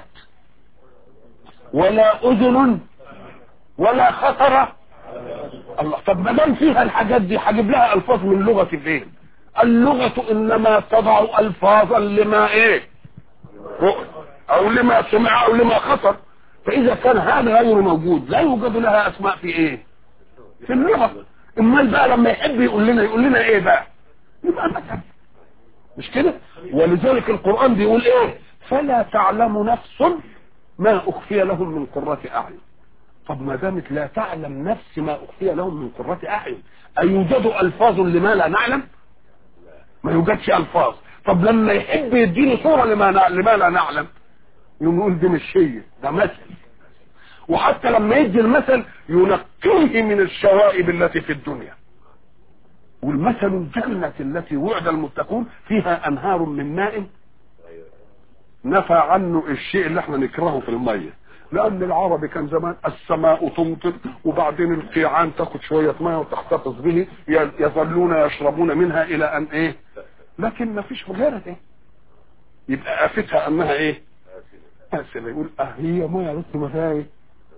ولا اذن ولا خطر الله طب ما دام فيها الحاجات دي هجيب لها الفاظ من لغة فين اللغة انما تضع الفاظا لما ايه او لما سمع او لما خطر فاذا كان هذا غير موجود لا يوجد لها اسماء في ايه في اللغة امال بقى لما يحب يقول لنا يقول لنا ايه بقى يبقى مثلا مش كده ولذلك القرآن بيقول ايه فلا تعلم نفس ما اخفي لهم من قرة اعين طب ما دامت لا تعلم نفس ما اخفي لهم من قرة اعين ايوجد الفاظ لما لا نعلم ما يوجدش الفاظ طب لما يحب يديني صورة لما, لما لا نعلم يقوم يقول دي مش هي ده مثل وحتى لما يدي المثل ينقيه من الشوائب التي في الدنيا والمثل الجنة التي وعد المتقون فيها أنهار من ماء نفى عنه الشيء اللي احنا نكرهه في المية لأن العربي كان زمان السماء تمطر وبعدين القيعان تاخد شوية مية وتحتفظ به يظلون يشربون منها إلى أن إيه لكن ما فيش غيرها إيه يبقى آفتها أنها إيه آسلة يقول أه هي مية بس ما فيها إيه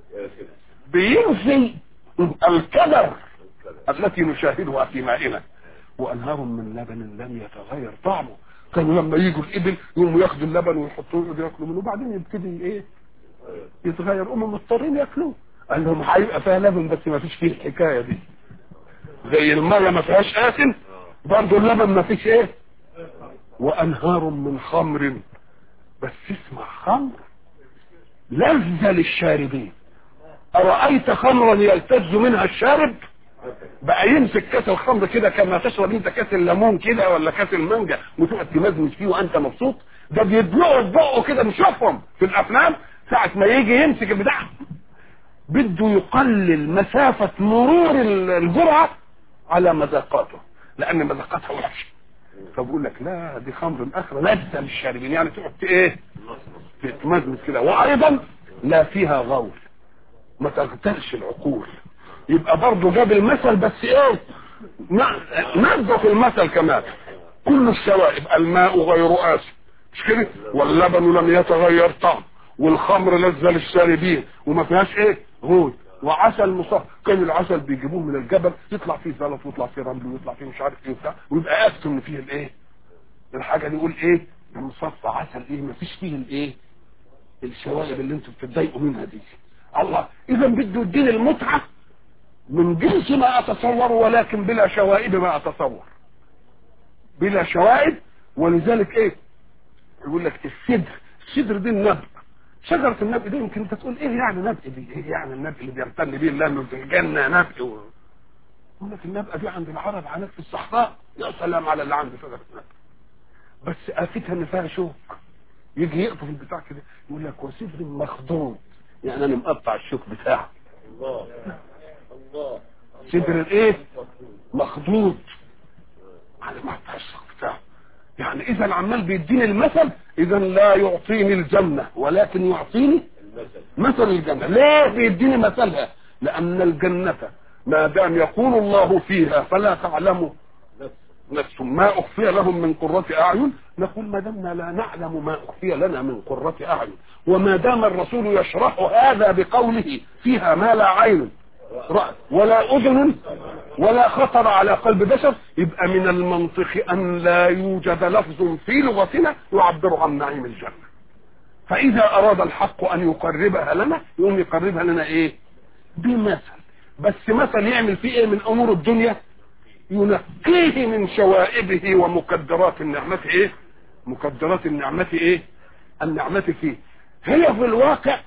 بينفي الكدر التي نشاهدها في مائنا وانهار من لبن لم يتغير طعمه كانوا لما يجوا الابل يقوموا ياخدوا اللبن ويحطوه يقعدوا ياكلوا منه وبعدين يبتدي ايه يتغير هم مضطرين ياكلوه قال لهم هيبقى فيها لبن بس ما فيش فيه الحكايه دي زي الميه ما فيهاش آسن برضه اللبن ما فيش ايه وانهار من خمر بس اسمع خمر لذة للشاربين أرأيت خمرا يلتز منها الشارب بقى يمسك كاس الخمر كده كما تشرب انت كاس الليمون كده ولا كاس المانجا وتقعد تمزمز فيه وانت مبسوط ده بيدلقوا في بقه كده نشوفهم في الافلام ساعة ما يجي يمسك البتاع بده يقلل مسافة مرور ال- الجرعة على مذاقاته لأن مذاقاتها وحشة فبقول لك لا دي خمر الآخرة لذة للشاربين يعني تقعد ت- إيه تتمزمز كده وأيضا لا فيها غول ما تغترش العقول يبقى برضه جاب المثل بس ايه ن- نظف المثل كمان كل الشوائب الماء غير آسف مش كده واللبن لم يتغير طعم والخمر لذة للشاربين وما فيهاش ايه غول وعسل مصفى كان العسل بيجيبوه من الجبل يطلع فيه زلط ويطلع فيه رمل ويطلع فيه مش عارف ايه وبتاع ويبقى اسف ان فيه الايه الحاجه دي يقول ايه ده مصفى عسل ايه ما فيش فيه الايه الشوائب اللي انتوا بتتضايقوا منها دي الله اذا بده يديني المتعه من جنس ما اتصور ولكن بلا شوائب ما اتصور بلا شوائب ولذلك ايه يقول لك السدر السدر دي النبق شجرة النبق دي يمكن انت تقول ايه يعني نبق دي ايه يعني النبق اللي بيمتن بيه الله انه في الجنة نبق و... يقول لك النبقة دي عند العرب عناك في الصحراء يا سلام على اللي عنده شجرة نبق بس افتها ان فيها شوك يجي يقطف البتاع كده يقول لك وسدر مخضوض يعني انا مقطع الشوك بتاعه الله الله صدر الايه مخضوض على ما الشوك بتاعه يعني اذا عمال بيديني المثل اذا لا يعطيني الجنة ولكن يعطيني المثل مثل الجنة ليه بيديني مثلها لان الجنة ما دام يقول الله فيها فلا تعلم نفس نفس ما اخفي لهم من قرة اعين نقول ما دمنا لا نعلم ما اخفي لنا من قرة اعين وما دام الرسول يشرح هذا بقوله فيها ما لا عين رأت ولا اذن ولا خطر على قلب بشر يبقى من المنطق ان لا يوجد لفظ في لغتنا يعبر عن نعيم الجنة فاذا اراد الحق ان يقربها لنا يقوم يقربها لنا ايه بمثل بس مثل يعمل فيه ايه من امور الدنيا ينقيه من شوائبه ومكدرات النعمة ايه مكدرات النعمة ايه النعمة فيه هي في الواقع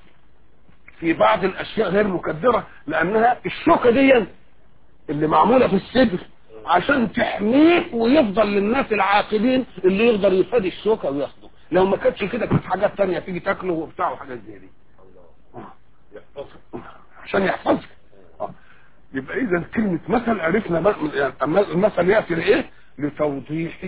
في بعض الاشياء غير مكدرة لانها الشوكة دي اللي معمولة في الصدر عشان تحميه ويفضل للناس العاقلين اللي يقدر يفادي الشوكة وياخده لو ما كانتش كده كانت حاجات تانية تيجي تاكله وبتاع وحاجات زي دي الله يحفظك عشان يحفظها آه. يبقى اذا كلمة مثل عرفنا ما- يعني أما المثل يأتي لايه لتوضيح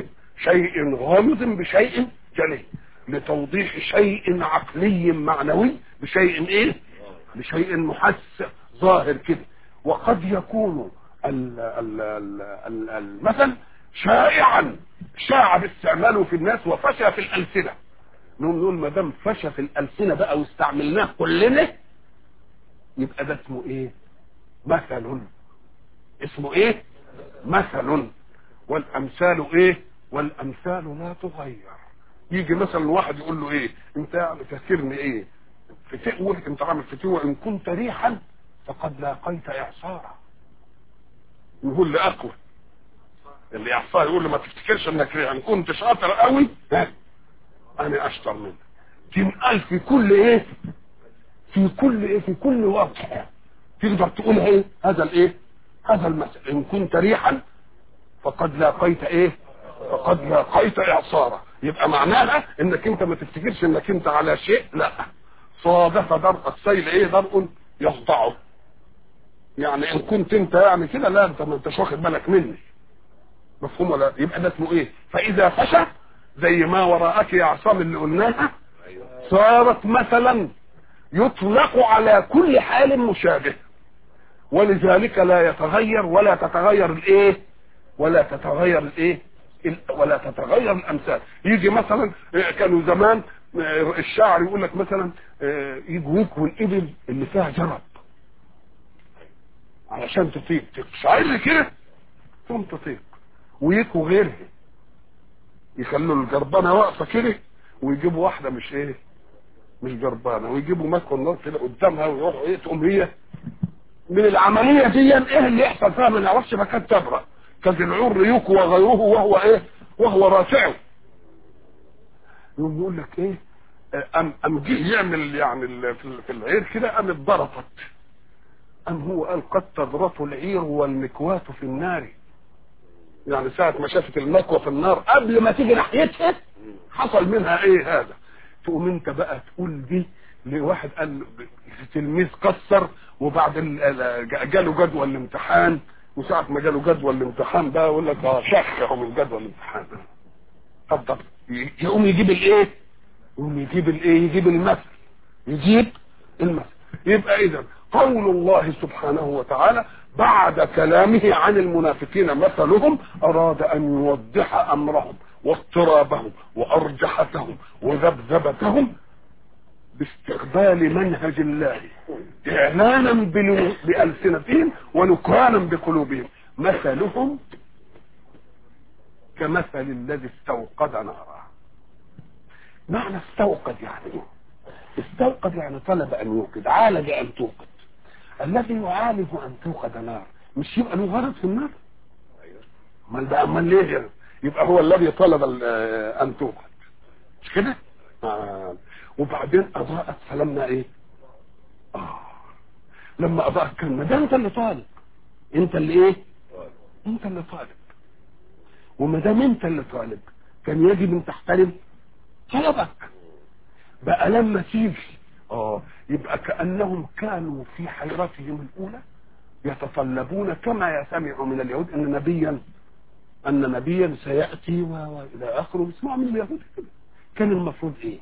شيء غامض بشيء جلي لتوضيح شيء عقلي معنوي بشيء ايه بشيء محس ظاهر كده وقد يكون ال ال ال ال المثل شائعا شاع باستعماله في الناس وفشى في الألسنة نقول نقول ما دام فشى في الألسنة بقى واستعملناه كلنا يبقى ده اسمه ايه مثل اسمه ايه مثل والامثال ايه والامثال لا تغير يجي مثلا واحد يقول له ايه انت يعني فاكرني ايه فتقول انت عامل فتوى ان كنت ريحا فقد لاقيت اعصارا يقول لي اقوى اللي اعصار يقول له ما تفتكرش انك ريح ان كنت شاطر قوي ها انا اشطر منك تنقل في كل ايه في كل ايه في كل واقع تقدر تقول ايه هذا الايه هذا المثل ان كنت ريحا فقد لاقيت ايه فقد لاقيت اعصارا يبقى معناها انك انت ما تفتكرش انك انت على شيء لا صادف درء السيل ايه درء يقطعه يعني ان كنت انت يعني كده لا انت ما انتش واخد بالك مني مفهوم ولا يبقى ده اسمه ايه فاذا فشى زي ما وراءك يا عصام اللي قلناها صارت مثلا يطلق على كل حال مشابه ولذلك لا يتغير ولا تتغير الايه ولا تتغير الايه ال- ولا تتغير الامثال يجي مثلا آه، كانوا زمان آه، الشاعر يقول لك مثلا آه، يجوا يكووا الابل اللي فيها جرب علشان تطيق تقشعر كده ثم تطيق ويكوا غيرها يخلوا الجربانه واقفه كده ويجيبوا واحده مش ايه مش جربانه ويجيبوا ماسكوا النار كده قدامها ويروحوا ايه تقوم هي من العمليه دي ايه اللي يحصل فيها ما نعرفش ما كانت تبرأ كانت العور يكوى غيره وهو ايه وهو رافعه يقوم يقول لك ايه ام ام جه يعمل يعني ال- في ال- في العير كده ام اتضربت ام هو قال قد تضرط العير والمكواة في النار يعني ساعة ما شافت المكوى في النار قبل ما تيجي ناحيتها حصل منها ايه هذا تقوم انت بقى تقول دي لواحد قال تلميذ كسر وبعد ال- ال- جاله جدول الامتحان وساعة ما جاله جدول الامتحان ده يقول لك اه شخ اهو من جدول الامتحان اتفضل ي- يقوم يجيب الايه؟ يقوم يجيب الايه؟ يجيب المثل يجيب المثل يبقى اذا قول الله سبحانه وتعالى بعد كلامه عن المنافقين مثلهم اراد ان يوضح امرهم واضطرابهم وارجحتهم وذبذبتهم باستقبال منهج الله اعلانا بلو- بالسنتهم ونكرانا بقلوبهم مثلهم كمثل الذي استوقد نارا معنى استوقد يعني ايه استوقد يعني طلب ان يوقد عالج ان توقد الذي يعالج ان توقد نار مش يبقى له غرض في النار امال بقى امال ليه يعني؟ يبقى هو الذي طلب ال- آه، ان توقد مش كده آه. وبعدين اضاءت فلما ايه آه. لما اضاءت كلمه ده انت اللي طالب انت اللي ايه انت اللي طالب وما دام انت اللي طالب كان يجب ان تحترم طلبك بقى لما تيجي اه يبقى كانهم كانوا في حيرتهم الاولى يتطلبون كما يسمع من اليهود ان نبيا ان نبيا سياتي و- والى اخره بيسمعوا من اليهود كده كان المفروض ايه؟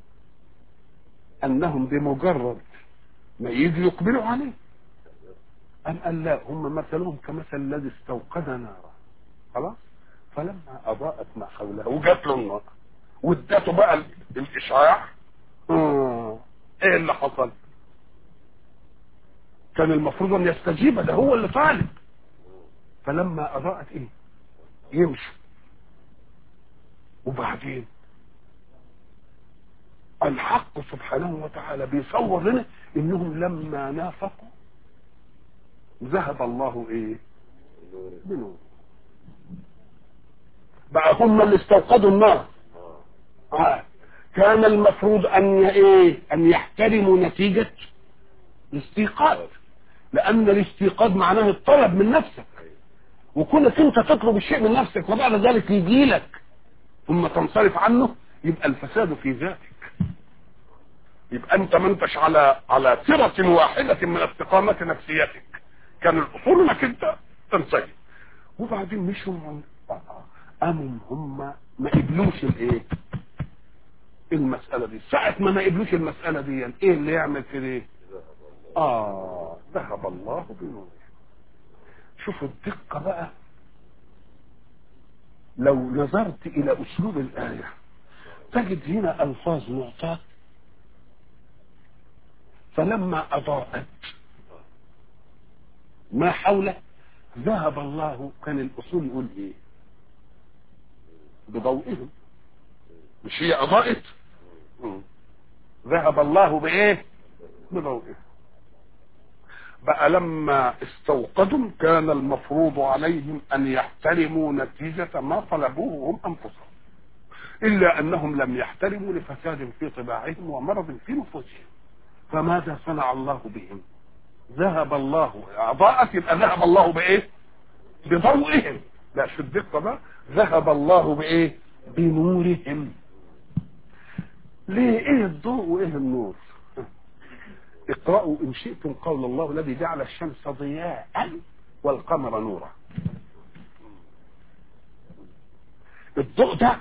انهم بمجرد ما يجي يقبلوا عليه أم قال لا هم مثلهم كمثل الذي استوقد نارا خلاص فلما اضاءت ما حوله وجات له النار وادته بقى ال- الاشعاع آه. ايه اللي حصل كان المفروض ان يستجيب ده هو اللي طالب فلما اضاءت ايه يمشي وبعدين الحق سبحانه وتعالى بيصور لنا انهم لما نافقوا ذهب الله ايه بنور بقى هم اللي استوقدوا النار آه. كان المفروض ان ي- ايه ان يحترموا نتيجة الاستيقاظ لان الاستيقاظ معناه الطلب من نفسك وكونك انت تطلب الشيء من نفسك وبعد ذلك يجي لك ثم تنصرف عنه يبقى الفساد في ذاتك يبقى انت ما انتش على على سرة واحدة من استقامة نفسيتك كان الاصول انك انت تنسجم وبعدين مشوا من قاموا هم ما قبلوش الايه المسألة دي ساعة ما ما قبلوش المسألة دي يعني ايه اللي يعمل كده ايه اه ذهب الله بنوره شوفوا الدقة بقى لو نظرت الى اسلوب الآية تجد هنا الفاظ معطاة فلما اضاءت ما حوله ذهب الله كان الاصول يقول ايه بضوئهم مش هي اضاءت مم. ذهب الله بايه بضوئهم بقى لما استوقدوا كان المفروض عليهم ان يحترموا نتيجة ما طلبوه هم انفسهم الا انهم لم يحترموا لفساد في طباعهم ومرض في نفوسهم فماذا صنع الله بهم ذهب الله اضاءت يبقى ذهب الله بايه بضوئهم لا شو الدقة بقى ذهب الله بايه بنورهم ليه ايه الضوء وايه النور اقرأوا ان شئتم قول الله الذي جعل الشمس ضياء والقمر نورا الضوء ده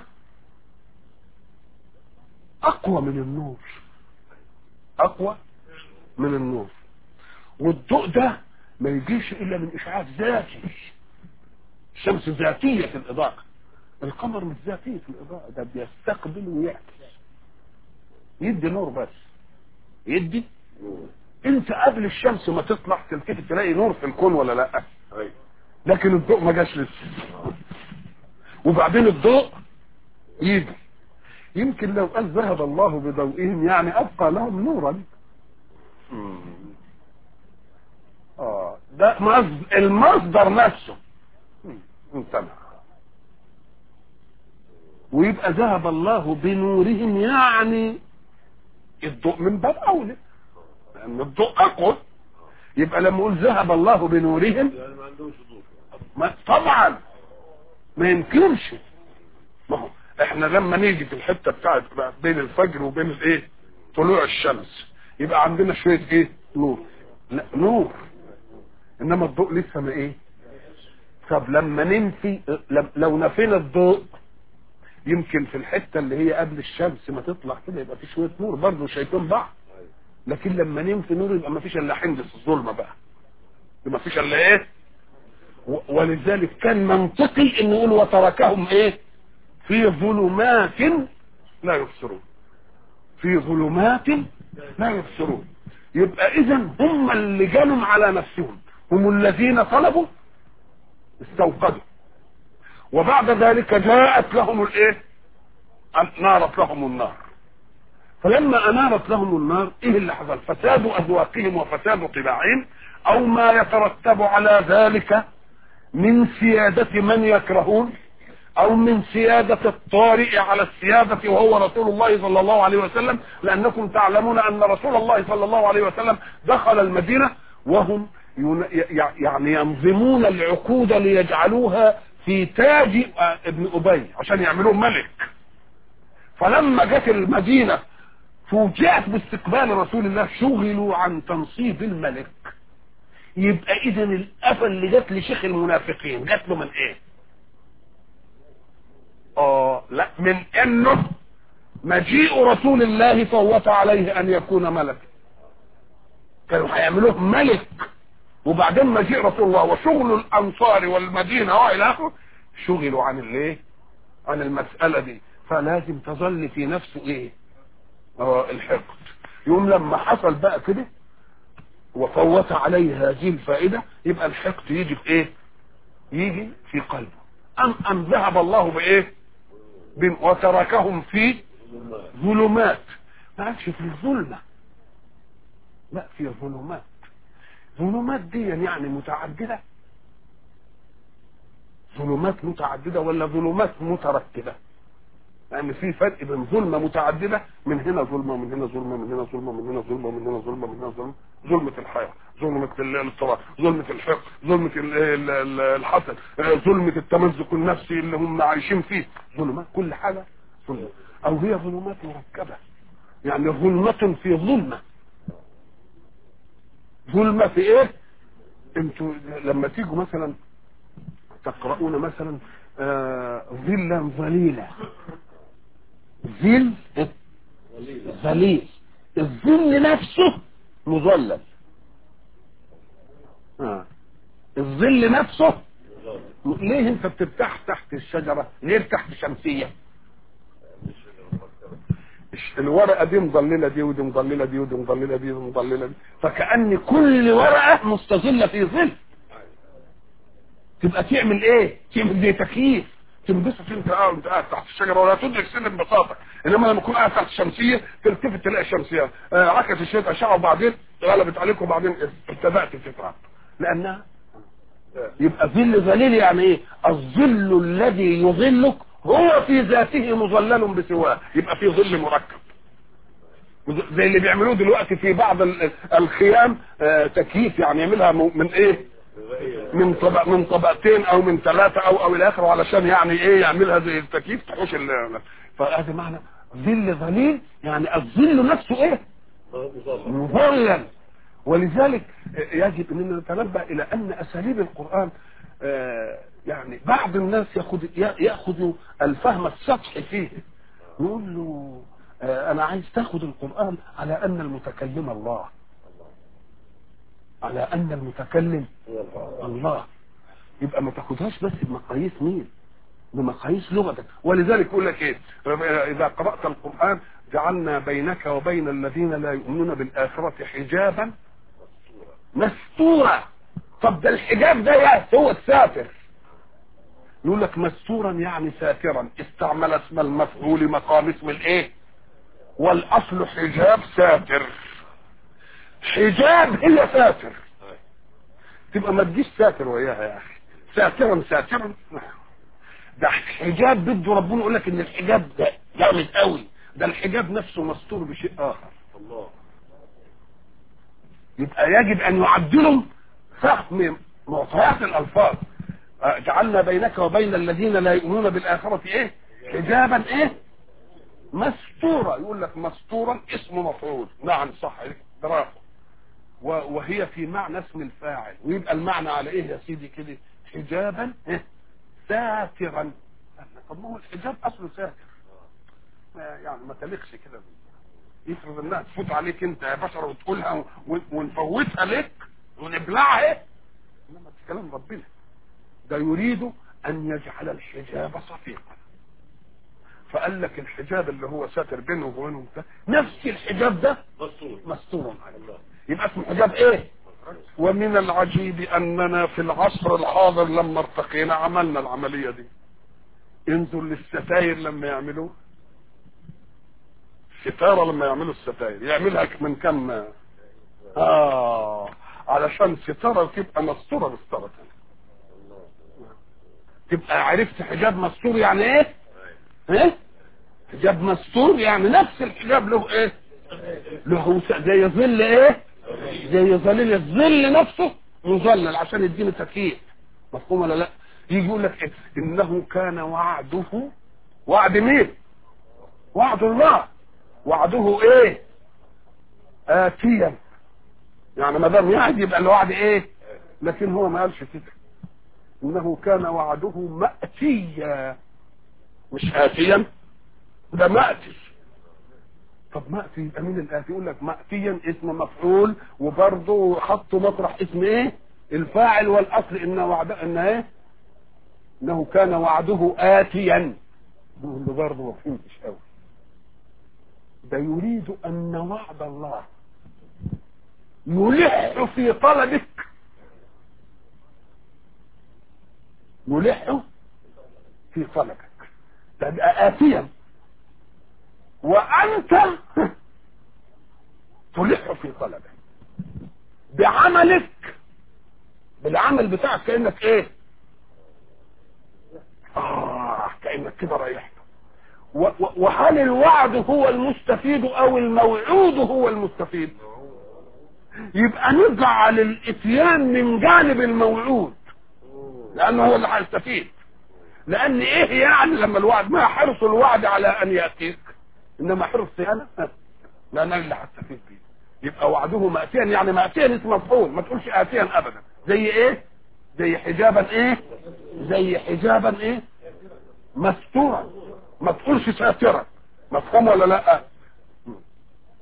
اقوى من النور اقوى من النور والضوء ده ما يجيش الا من اشعاع ذاتي الشمس ذاتية في الاضاءة القمر مش ذاتية في الاضاءة ده بيستقبل ويعكس يدي نور بس يدي انت قبل الشمس ما تطلع تلتفت تلاقي نور في الكون ولا لا ايوه لكن الضوء ما جاش لسه وبعدين الضوء يجي يمكن لو قال ذهب الله بضوئهم يعني ابقى لهم نورا اه ده مصد- المصدر نفسه مم. امتنع ويبقى ذهب الله بنورهم يعني الضوء من باب اولى لان الضوء اقوى يبقى لما اقول ذهب الله بنورهم يعني ما عندهمش ضوء ما طبعا ما يمكنش ما هو احنا لما نيجي في الحته بتاعت بين الفجر وبين الايه طلوع الشمس يبقى عندنا شويه ايه نور لا نور انما الضوء لسه ما ايه طب لما ننفي لم- لو نفينا الضوء يمكن في الحته اللي هي قبل الشمس ما تطلع كده يبقى في شويه نور برضه شايفين بعض لكن لما ننفي نور يبقى ما فيش الا حندس الظلمه بقى ما فيش الا ايه و- ولذلك كان منطقي ان يقول وتركهم ايه في ظلمات لا يبصرون في ظلمات لا يبصرون يبقى اذا هم اللي جنوا على نفسهم هم الذين طلبوا استوقدوا وبعد ذلك جاءت لهم الايه نارت لهم النار فلما انارت لهم النار ايه اللي حصل فساد اذواقهم وفساد طباعهم او ما يترتب على ذلك من سيادة من يكرهون او من سيادة الطارئ على السيادة وهو رسول الله صلى الله عليه وسلم لانكم تعلمون ان رسول الله صلى الله عليه وسلم دخل المدينة وهم ين- ي- يعني ينظمون العقود ليجعلوها في تاج آه، ابن ابي عشان يعملوه ملك فلما جت المدينة فوجئت باستقبال رسول الله شغلوا عن تنصيب الملك يبقى اذا الافه اللي جت لشيخ المنافقين جت له من ايه اه لا من انه مجيء رسول الله فوت عليه ان يكون ملكا كانوا هيعملوه ملك وبعدين مجيء رسول الله وشغل الانصار والمدينه والى اخره شغلوا عن الايه عن المساله دي فلازم تظل في نفسه ايه اه الحقد يوم لما حصل بقى كده وفوت عليه هذه الفائدة يبقى الحقد يجي في ايه يجي في قلبه ام ام ذهب الله بايه بم- وتركهم في ظلمات ما قالش في الظلمة لا في ظلمات ظلمات دي يعني متعددة ظلمات متعددة ولا ظلمات متركبة لان في فرق بين ظلمه متعدده من هنا ظلمه من هنا ظلمه من هنا ظلمه من هنا ظلمه من هنا ظلمه من هنا ظلمه ظلمه الحياه ظلمه ال- الطلاق ظلمه الحقد ظلمه ال- ال- ال- الحسد آه، ظلمه التمزق النفسي اللي هم عايشين فيه ظلمات كل حاجه ظلمه او هي ظلمات مركبه يعني ظلمه في ظلمه ظلمه في ايه انتوا لما تيجوا مثلا تقرؤون مثلا آه، ظلا ظليلا ظل ظليل الظل نفسه مظلل آه. الظل نفسه ليه انت بترتاح تحت الشجرة غير تحت شمسية الش- الورقة دي مظللة دي ودي مظللة دي ودي مظللة دي ودي مظللة دي فكأن كل ورقة مستظلة في ظل تبقى تعمل ايه تعمل زي تكييف تنبسط انت قاعد انت قاعد تحت الشجره ولا تدرك سن انبساطك انما لما تكون قاعد تحت الشمسيه تلتفت تلاقي الشمسيه آه عكس الشتاء اشعه وبعدين غلبت عليك وبعدين ابتدات تتعب لانها يبقى ظل ظليل يعني ايه الظل الذي يظلك هو في ذاته مظلل بسواه يبقى في ظل مركب زي اللي بيعملوه دلوقتي في بعض ال- الخيام آه، تكييف يعني يعملها م- من ايه من طبق من طبقتين او من ثلاثه او او الى اخره علشان يعني ايه يعملها زي التكييف تحوش ال- فهذا معنى ظل ظليل يعني الظل نفسه ايه مظلل ولذلك يجب اننا نتنبه الى ان اساليب القران آه، يعني بعض الناس ياخذ ياخذ الفهم السطحي فيه يقول له آه، انا عايز تاخذ القران على ان المتكلم الله على ان المتكلم الله يبقى ما تاخدهاش بس بمقاييس مين بمقاييس لغتك ولذلك يقول لك ايه اذا قرات القران جعلنا بينك وبين الذين لا يؤمنون بالاخره حجابا مستورا طب ده الحجاب ده يعني هو الساتر يقول لك مستورا يعني ساترا استعمل اسم المفعول مقام اسم الايه والاصل حجاب ساتر حجاب هي ساتر تبقى ما تجيش ساتر وياها يا اخي ساترا ساترا ده حجاب بده ربنا يقول لك ان الحجاب ده جامد قوي ده الحجاب نفسه مستور بشيء اخر الله يبقى يجب ان يعدلوا فهم معطيات الالفاظ آه، جعلنا بينك وبين الذين لا يؤمنون بالاخره ايه حجابا ايه مستورا يقول لك مستورا اسم مفعول نعم صح برافو و- وهي في معنى اسم الفاعل ويبقى المعنى على ايه يا سيدي كده حجابا إيه؟ ساترا طب ما هو الحجاب اصله ساتر ما- يعني ما تليقش كده يفرض انها تفوت عليك انت يا بشر وتقولها و- ونفوتها لك ونبلعها ايه انما ده كلام ربنا ده يريد ان يجعل الحجاب صفيقا فقال لك الحجاب اللي هو ساتر بينه وبينهم ده نفس الحجاب ده مستور مستور الله يبقى اسمه حجاب ايه ومن العجيب اننا في العصر الحاضر لما ارتقينا عملنا العملية دي انظر للستاير لما يعملوه ستارة لما يعملوا الستاير يعملها من كم اه علشان ستارة تبقى مستورة مستورة تبقى عرفت حجاب مستور يعني ايه ايه حجاب مستور يعني نفس الحجاب له ايه له س- زي ظل ايه زي ظليل الظل نفسه مظلل عشان يديني تكييف مفهوم ولا لا يجي يقول لك إيه؟ انه كان وعده وعد مين وعد الله وعده ايه آتيا يعني ما دام يعد يبقى الوعد ايه لكن هو ما قالش كده انه كان وعده مأتيا مش آتيا ده مأتي طب مأتي يبقى مين الآتي يقول لك مأتيا اسم مفعول وبرضه حطوا مطرح اسم ايه الفاعل والاصل ان وعد ان ايه انه كان وعده آتيا نقول له برضه ما فهمتش قوي ده يريد ان وعد الله يلح في طلبك يلح في طلبك تبقى آتيا وأنت تلح في طلبه بعملك بالعمل بتاعك كأنك ايه آه كأنك كده ريحت و- و- وهل الوعد هو المستفيد او الموعود هو المستفيد يبقى نجعل الاتيان من جانب الموعود لانه هو اللي هيستفيد لان ايه يعني لما الوعد ما حرص الوعد على ان ياتيك انما حرصي انا لان انا اللي هستفيد بيه يبقى وعده ماتيا يعني ماتيا اسم مفعول ما تقولش اتيا ابدا زي ايه زي حجابا ايه زي حجابا ايه مستورا ما تقولش ساترا مفهوم ولا لا